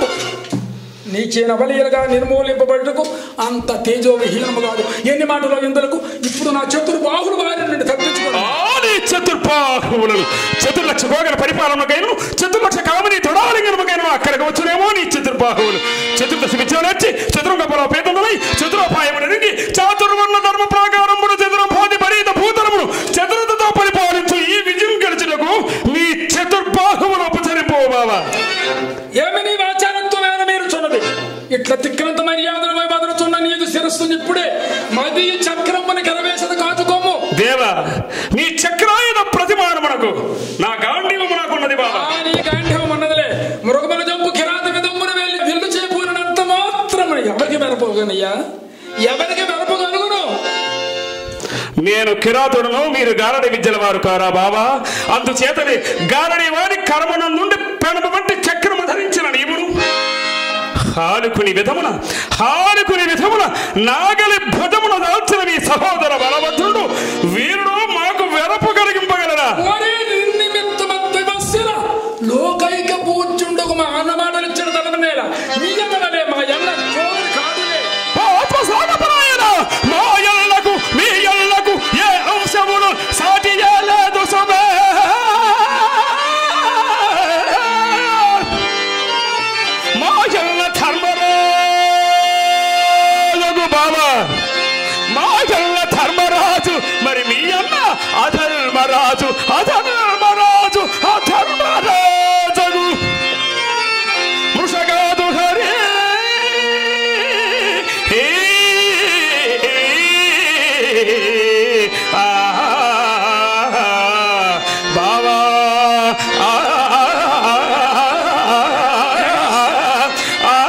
S2: నీచేన బలీలుగా నిర్మూలింపబడుటకు అంత తేజో విహీనము కాదు ఎన్ని మాటలో ఇందులకు ఇప్పుడు నా చతురు బాహులు వారి నుండి తప్పించుకోవాలి
S3: ఆది చతుర్బాహువులను చతుర్లక్ష భోగల పరిపాలనకైను చతుర్లక్ష కామని తొడాలింగనమకైను అక్కడికి వచ్చునేమో నీ చతుర్బాహువులు చతుర్దశ విద్యలొచ్చి చతురంగపల పేదములై చతురోపాయములు నిండి చాతుర్వర్ణ ధర్మ ప్రాకారమును చతురభాది పరీత భూతరమును చతురతతో పరిపాలించు ఈ విజయం గెలిచినకు నీ చతుర్బాహువులు ఉపచరిపోవు బావా
S2: ఏమి నీ వాచారత్వమైన మీరు చున్నది ఇట్లా తిక్కినంత మర్యాదలు వైబాదలుచున్న నీదు శిరస్సుని ఇప్పుడే మది చక్రమ్మని కరవేసద కాచుకోము
S3: దేవా నీ చక్రాయుధ ప్రతిమానమునకు నా గాంధీవము నాకున్నది బాబా
S2: ఆ నీ గాంధీవం అన్నదిలే మృగముల జంపు కిరాత విధమ్మున వెళ్ళి విల్లు చేకూరినంత మాత్రం ఎవరికి వెరపోగనయ్యా ఎవరికి వెరపగలుగును
S3: నేను కిరాతుడును మీరు గారడి విద్యల వారు కారా బాబా అందుచేతనే గారడి వారి కర్మన నుండి పెనమ వంటి చక్రము ధరించిన నీవును హాలుకుని విధమున హాలుకుని విధమున నాగలి భుజమున దాల్చిన నీ సహోదర బలభద్రుడు వీరుడు మాకు వెరపు కలిగింపగలరా
S2: ఒరే నిర్నిమిత్తమత్వవస్సుల లోకైక పూజ్యుండకు మా అన్నమాటలిచ్చిన తలమనేల నీయమనలే మా ఎల్ల చోరు కాదులే
S3: పాపసాగపరాయణ మా ఎల్లకు మీ ఎల్లకు ఏ అంశమును సాటి లేదు సుమే మా ఎల్ల ధర్మరాజు బాబా మా ఎల్ల ధర్మరాజు మరి మీ అన్న అధర్మరాజు అధర్మరాజు అధర్మరాజు వృషగాదు హరి బావా ఆ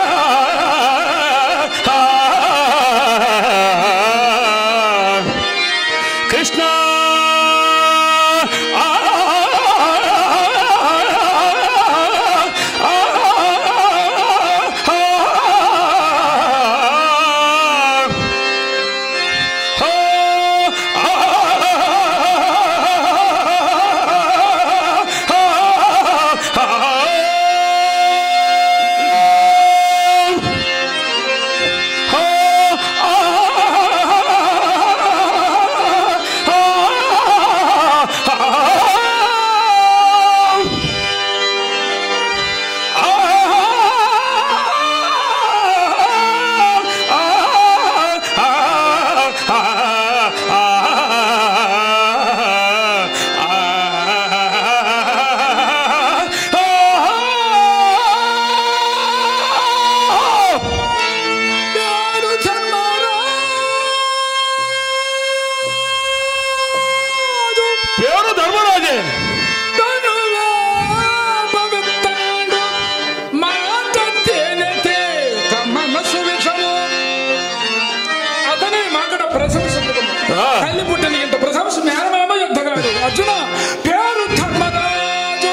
S2: తల్లి పుట్టిన ఇంత ప్రశంస మేనమామ యుద్ధగాడు అర్జున పేరు ధర్మరాజు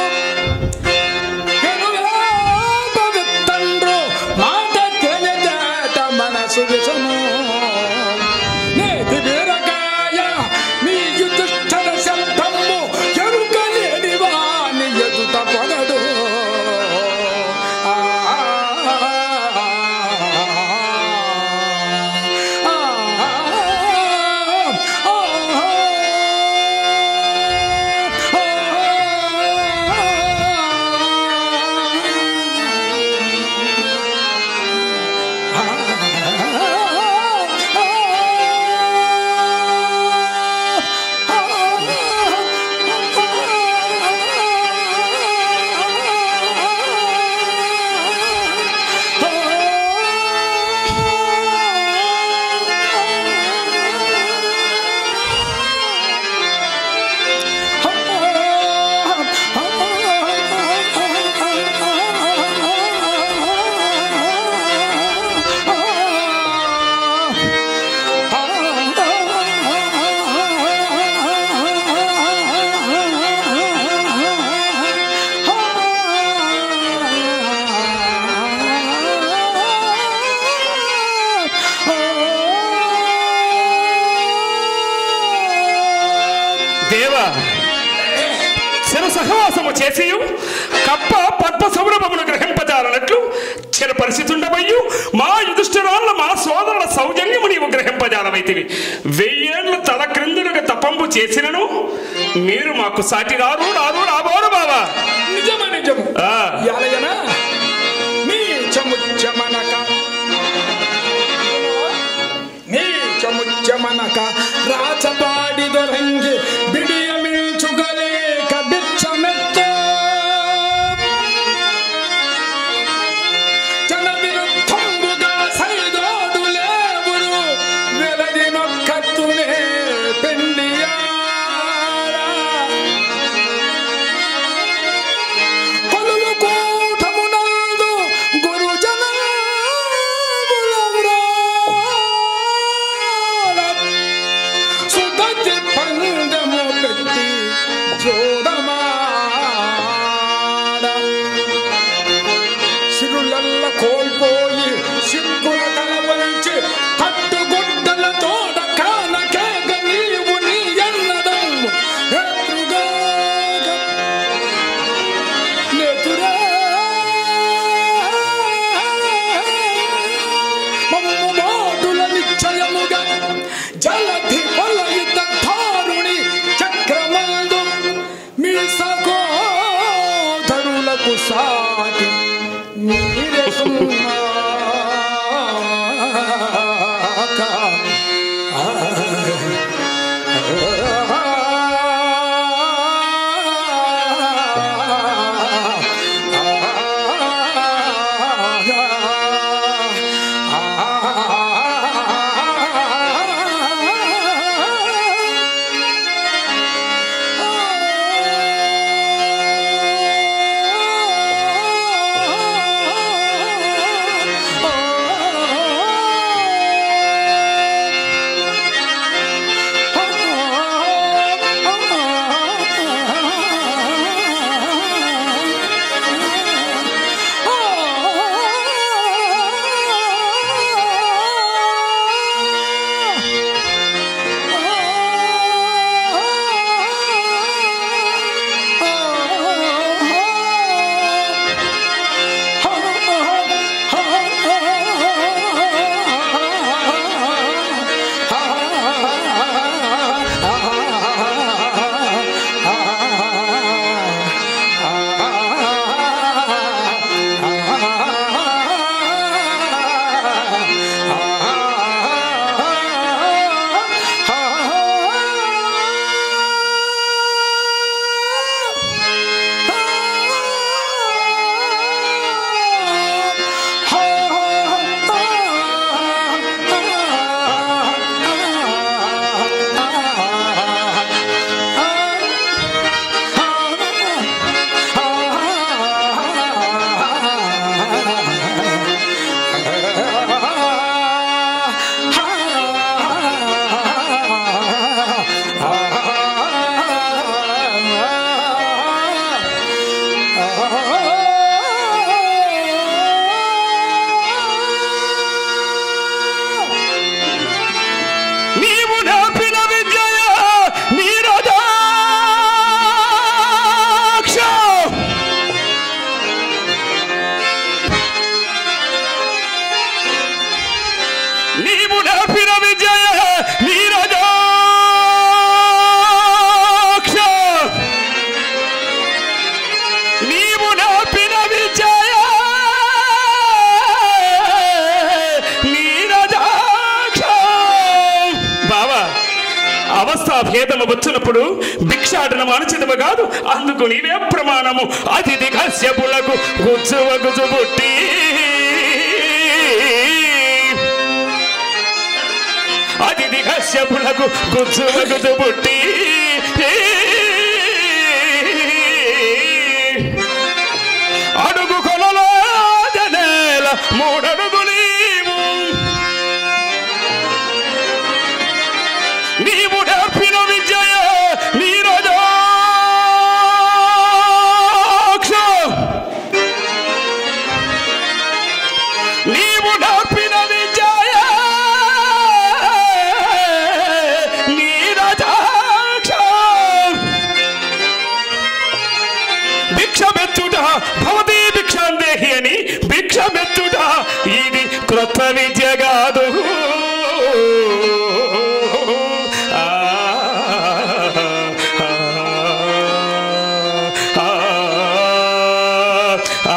S2: పవిత్రండ్రు మాట తెలియజేట మనసు విషము నేతి బీరకాయ నీ యుధిష్ఠర శబ్దము ఎరుకలేని వాని ఎదుట పడడు ఆ, ఆ, ఆ,
S3: దేవ చిర సహవాసము చేసి కప్ప పద్మ సౌరభమును గ్రహింపజాలనట్లు చిర పరిస్థితుండవయ్యు మా యుధిష్ఠిరాళ్ళ మా సోదరుల సౌజన్యము నీవు గ్రహింపజాలమైతివి వెయ్యేళ్లు తల క్రిందులుగా తపంబు చేసినను మీరు మాకు సాటి రారు రారు రాబోరు బావా
S2: నిజమా నిజము
S3: ఆ.
S2: ఎలయనా నీ చముచ్చమనక నీ చముచ్చమనక రాచపాడి దొరంగి బిడియమిల్చుగలేక బిచ్చమెత్త జన విరుద్ధంబుగా సైదోడు లేవురు వెలది నొక్కత్తునే పెండియారా కొలువు కూటమునందు గురుజనములవ్రాల సుదతి
S3: నీవు నేర్పిన విజయ నీరజాక్ష నీవు నేర్పిన విజయ నీరజాక్ష బావా అవస్థా భేదము వచ్చినప్పుడు భిక్షాటన అనుచితము కాదు అందుకు నీవే ప్రమాణము అతిథి కశ్యపులకు గుజ్జువ గుజుబుట్టి అతిథి కశ్యపులకు గుజ్జువ గుజుబుట్టి అడుగు కొలలో జనేల మూడడుగు నీవు నీవు నేర్పిన విజయ నీరజాక్ష నీవు నేర్పిన విజయ నీరజాక్ష భిక్షమెత్తుట భవతి భిక్షాందేహి అని భిక్షమెత్తుట ఇది క్రొత్త విద్య కాదు ఆ, ఆ, ఆ, ఆ,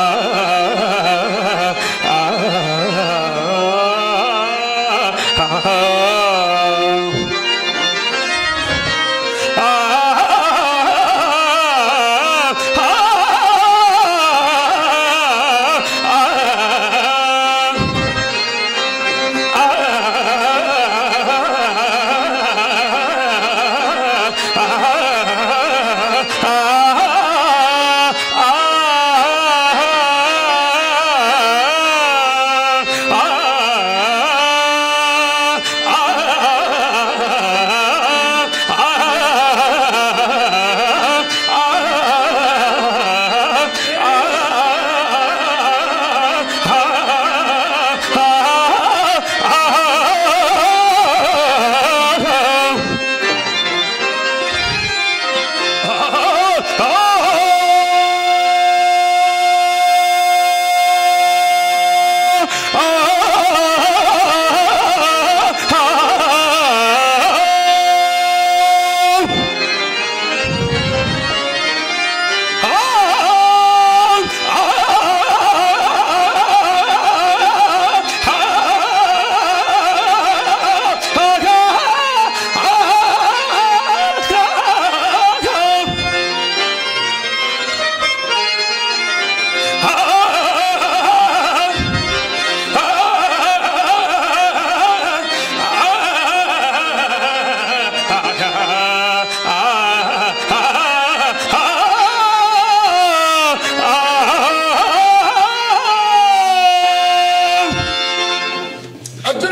S2: అర్జున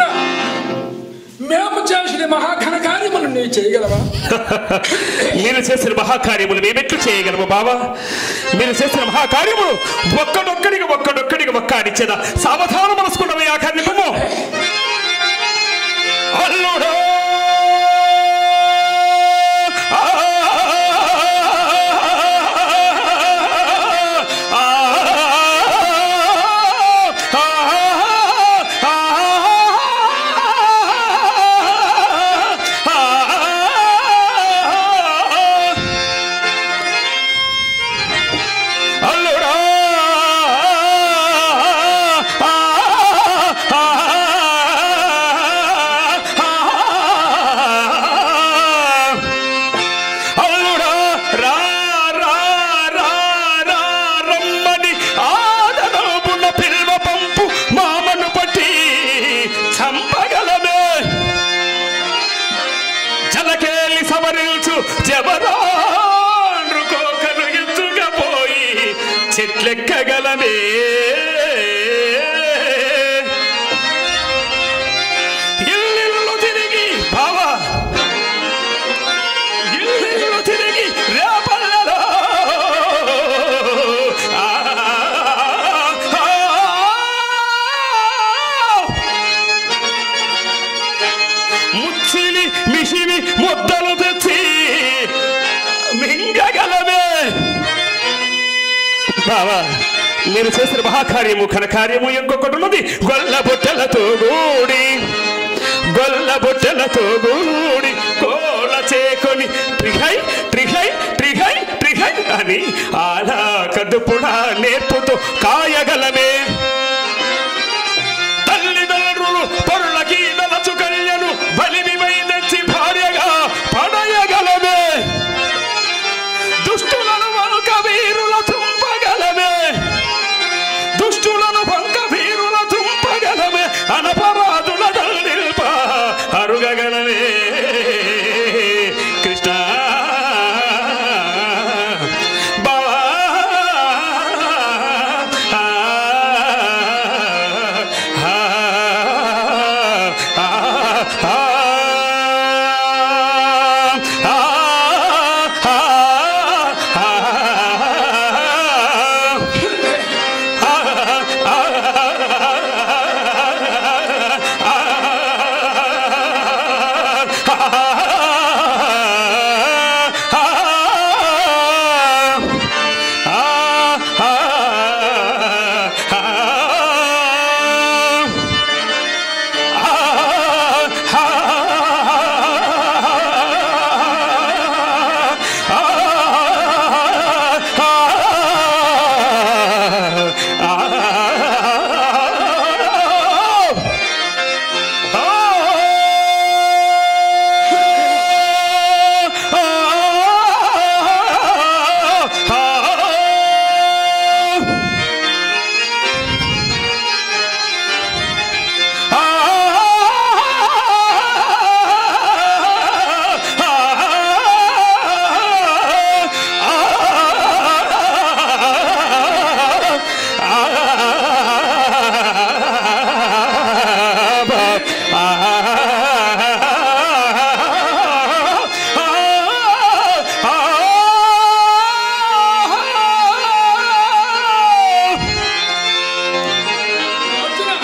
S2: మేము చేసిన మహాఘన కార్యములు నీవు చేయగలవా
S3: మీరు చేసిన మహాకార్యములు మేమెట్లు చేయగలము బావా మీరు చేసిన మహాకార్యములు ఒక్కడొక్కడికి ఒక్కడొక్కడికి ఒక్క అడిచేదా సావధాన మనసుకున్నవి ఆ కార్యము అల్లుడో ఆ, ఆ, ఆ, అల్లుడా అల్లుడా రా రా రా రా రమ్మని ఆదనపున్న పిల్వ పంపు మామను పట్టి చంపగలమే జలకేలి సవరించు జబరాండ్రుకోకను ఎత్తుకపోయి చెట్లెక్కగలమే ఇల్లిల్లు తిరిగి బావా ఇల్లిల్లు తిరిగి రేపల్లలో ఆ, ఆ, ముచ్చిలి మిషిని ముద్దలు తెచ్చి మింగగలమే బావా మీరు చేసిన మహాకార్యము ఘనకార్యము ఇంకొకటి ఉన్నది గొల్ల బుట్టలతో కూడి కోలతో గూడి కోల చేకొని ట్రిహై ట్రిహై ట్రిహై ట్రిహై అని ఆలా కదుపుడా నేర్పుతూ కాయగలమే తల్లిదండ్రులు పొరుల గీదలచు కన్యను బలిమిమై తెచ్చి భార్యగా పడయగలమే దుష్టులను వంక వీరుల తుంపగలమే దుష్టులను వంక వీరుల తుంపగలమే అనపరాధుల దల్లిల్ప అరుగగలమే కృష్ణ బావా
S2: అర్జున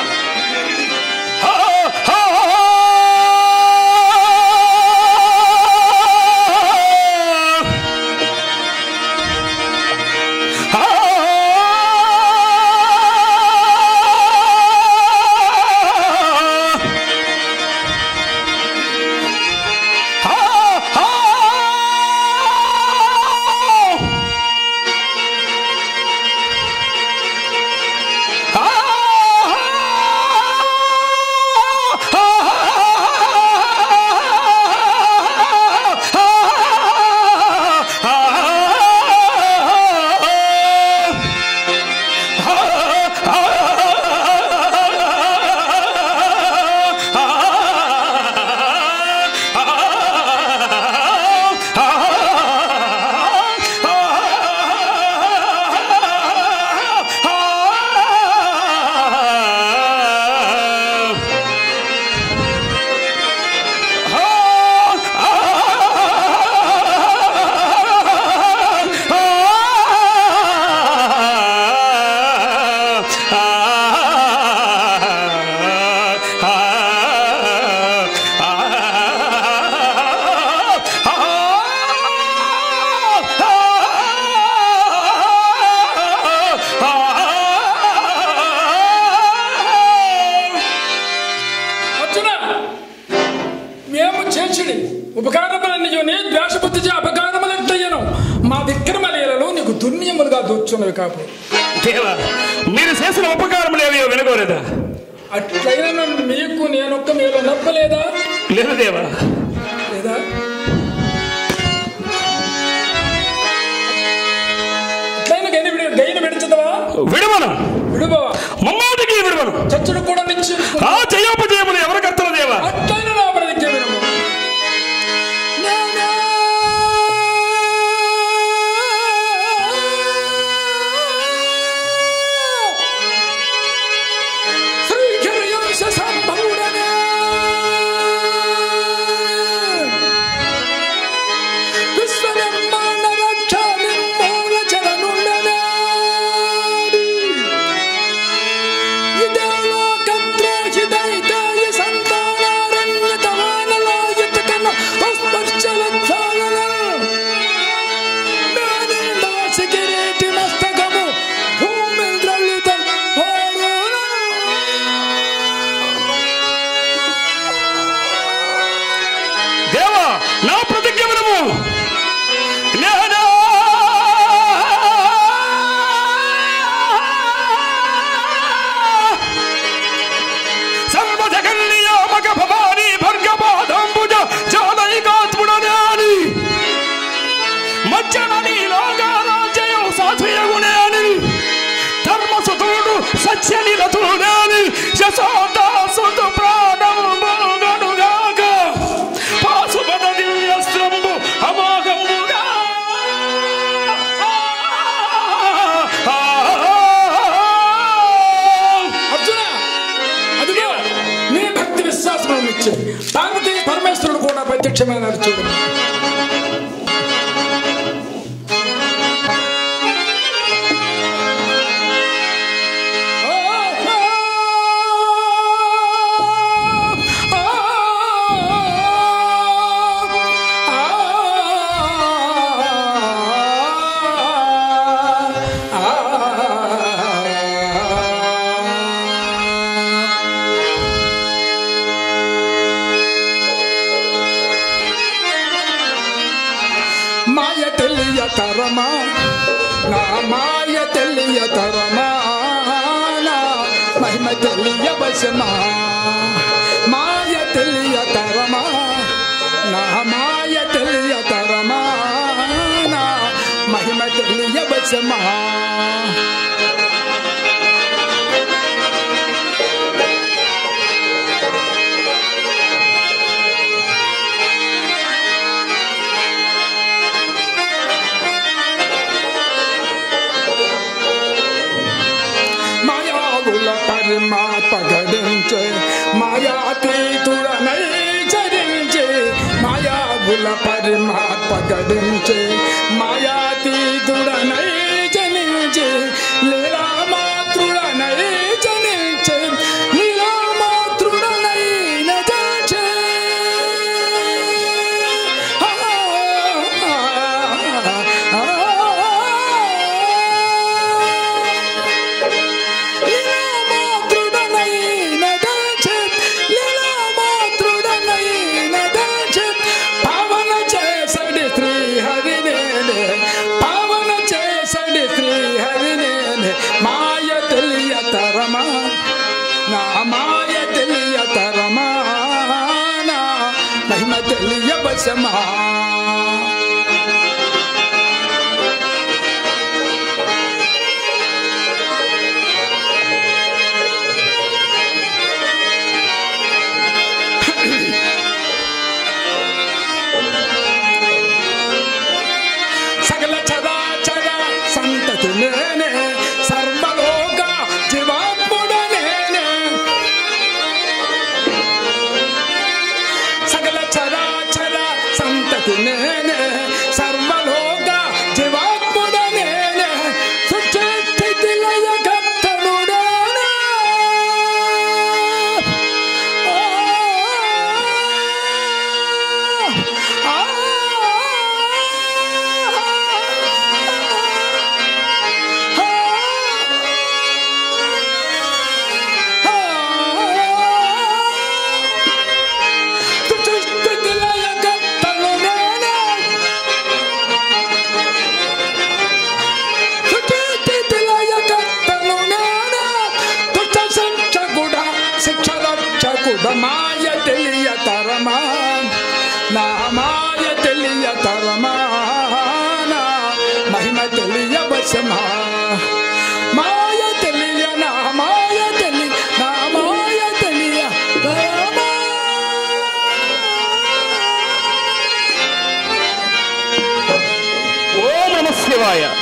S2: అర్జున మేము చేసిడి ఉపకారములన్నయోని ద్వేషబుద్ధి చే అపకారములంటయ్యను మా విక్రమలీలలో నీకు దుర్నియములుగా దూర్చున్నవి కాపు
S3: దేవా మీరు చేసిన ఉపకారములేవో వినగోలేదా
S2: అట్లయిన మీకు నేనొక్క మీరు నప్పలేదా
S3: లేదు దేవా
S2: లేదా అట్లయిన గైన విడి గైన విడిచదవా
S3: విడవను
S2: విడుబవా
S3: ముమ్మాటికి విడవను
S2: చచ్చుడు కూడా నిశ్చయించుకో
S3: ఆ జయోపజయములు ఎవరు కర్తలు దేవా
S2: అట్లయిన నా ప్రతిజ్ఞ వినము శ్రీహరియంశ సంభవుడనే విశ్వనిర్మాణ రక్ష నిర్మూల చరణుండనే ఇదే లోకద్రోహిదైతే ఈ సంతానారణ్య పార్వతీ పరమేశ్వరుడు కూడా ప్రత్యక్షమైనారు చూడండి మాయ తెలియ తరమా నా మాయ తెలియ తరమా నా మహిమ తెలియ వశమా మాయ తెలియ తరమా నా మాయ తెలియ తరమా నా మహిమ తెలియ వశమా మాయాగుల పరిమాత గడించే మాయాతీతుడనై చరించే మాయాగుల పరిమాత గడించే మాయాతీతుడనై జనించే లీలా మాతృడనై జనించే లీలా మాతృడనై నజాచే పావన చేసడి శ్రీ హరినేనే పావన చేసడి శ్రీ హరినేనే మాయ తెలియ తరమా నా మాయ తెలియ తరమా నా మహిమ తెలియ వశమా సకల చరాచర సంతతి నేనే సర్వలోక జీవాత్ముడ నేనే సకల చరాచర సంతతి నేనే సర్వలోక జీవాత్ముడ నేనే సుస్థితి లయ కర్తను నేనే మాయ తెలియ తరమా నా మాయ తెలియ తరమా నా మహిమ తెలియ వశమా మాయ తెలియ నా మాయ తెలియ నా మాయ తెలియ తరమా
S3: ఓం నమ శివాయ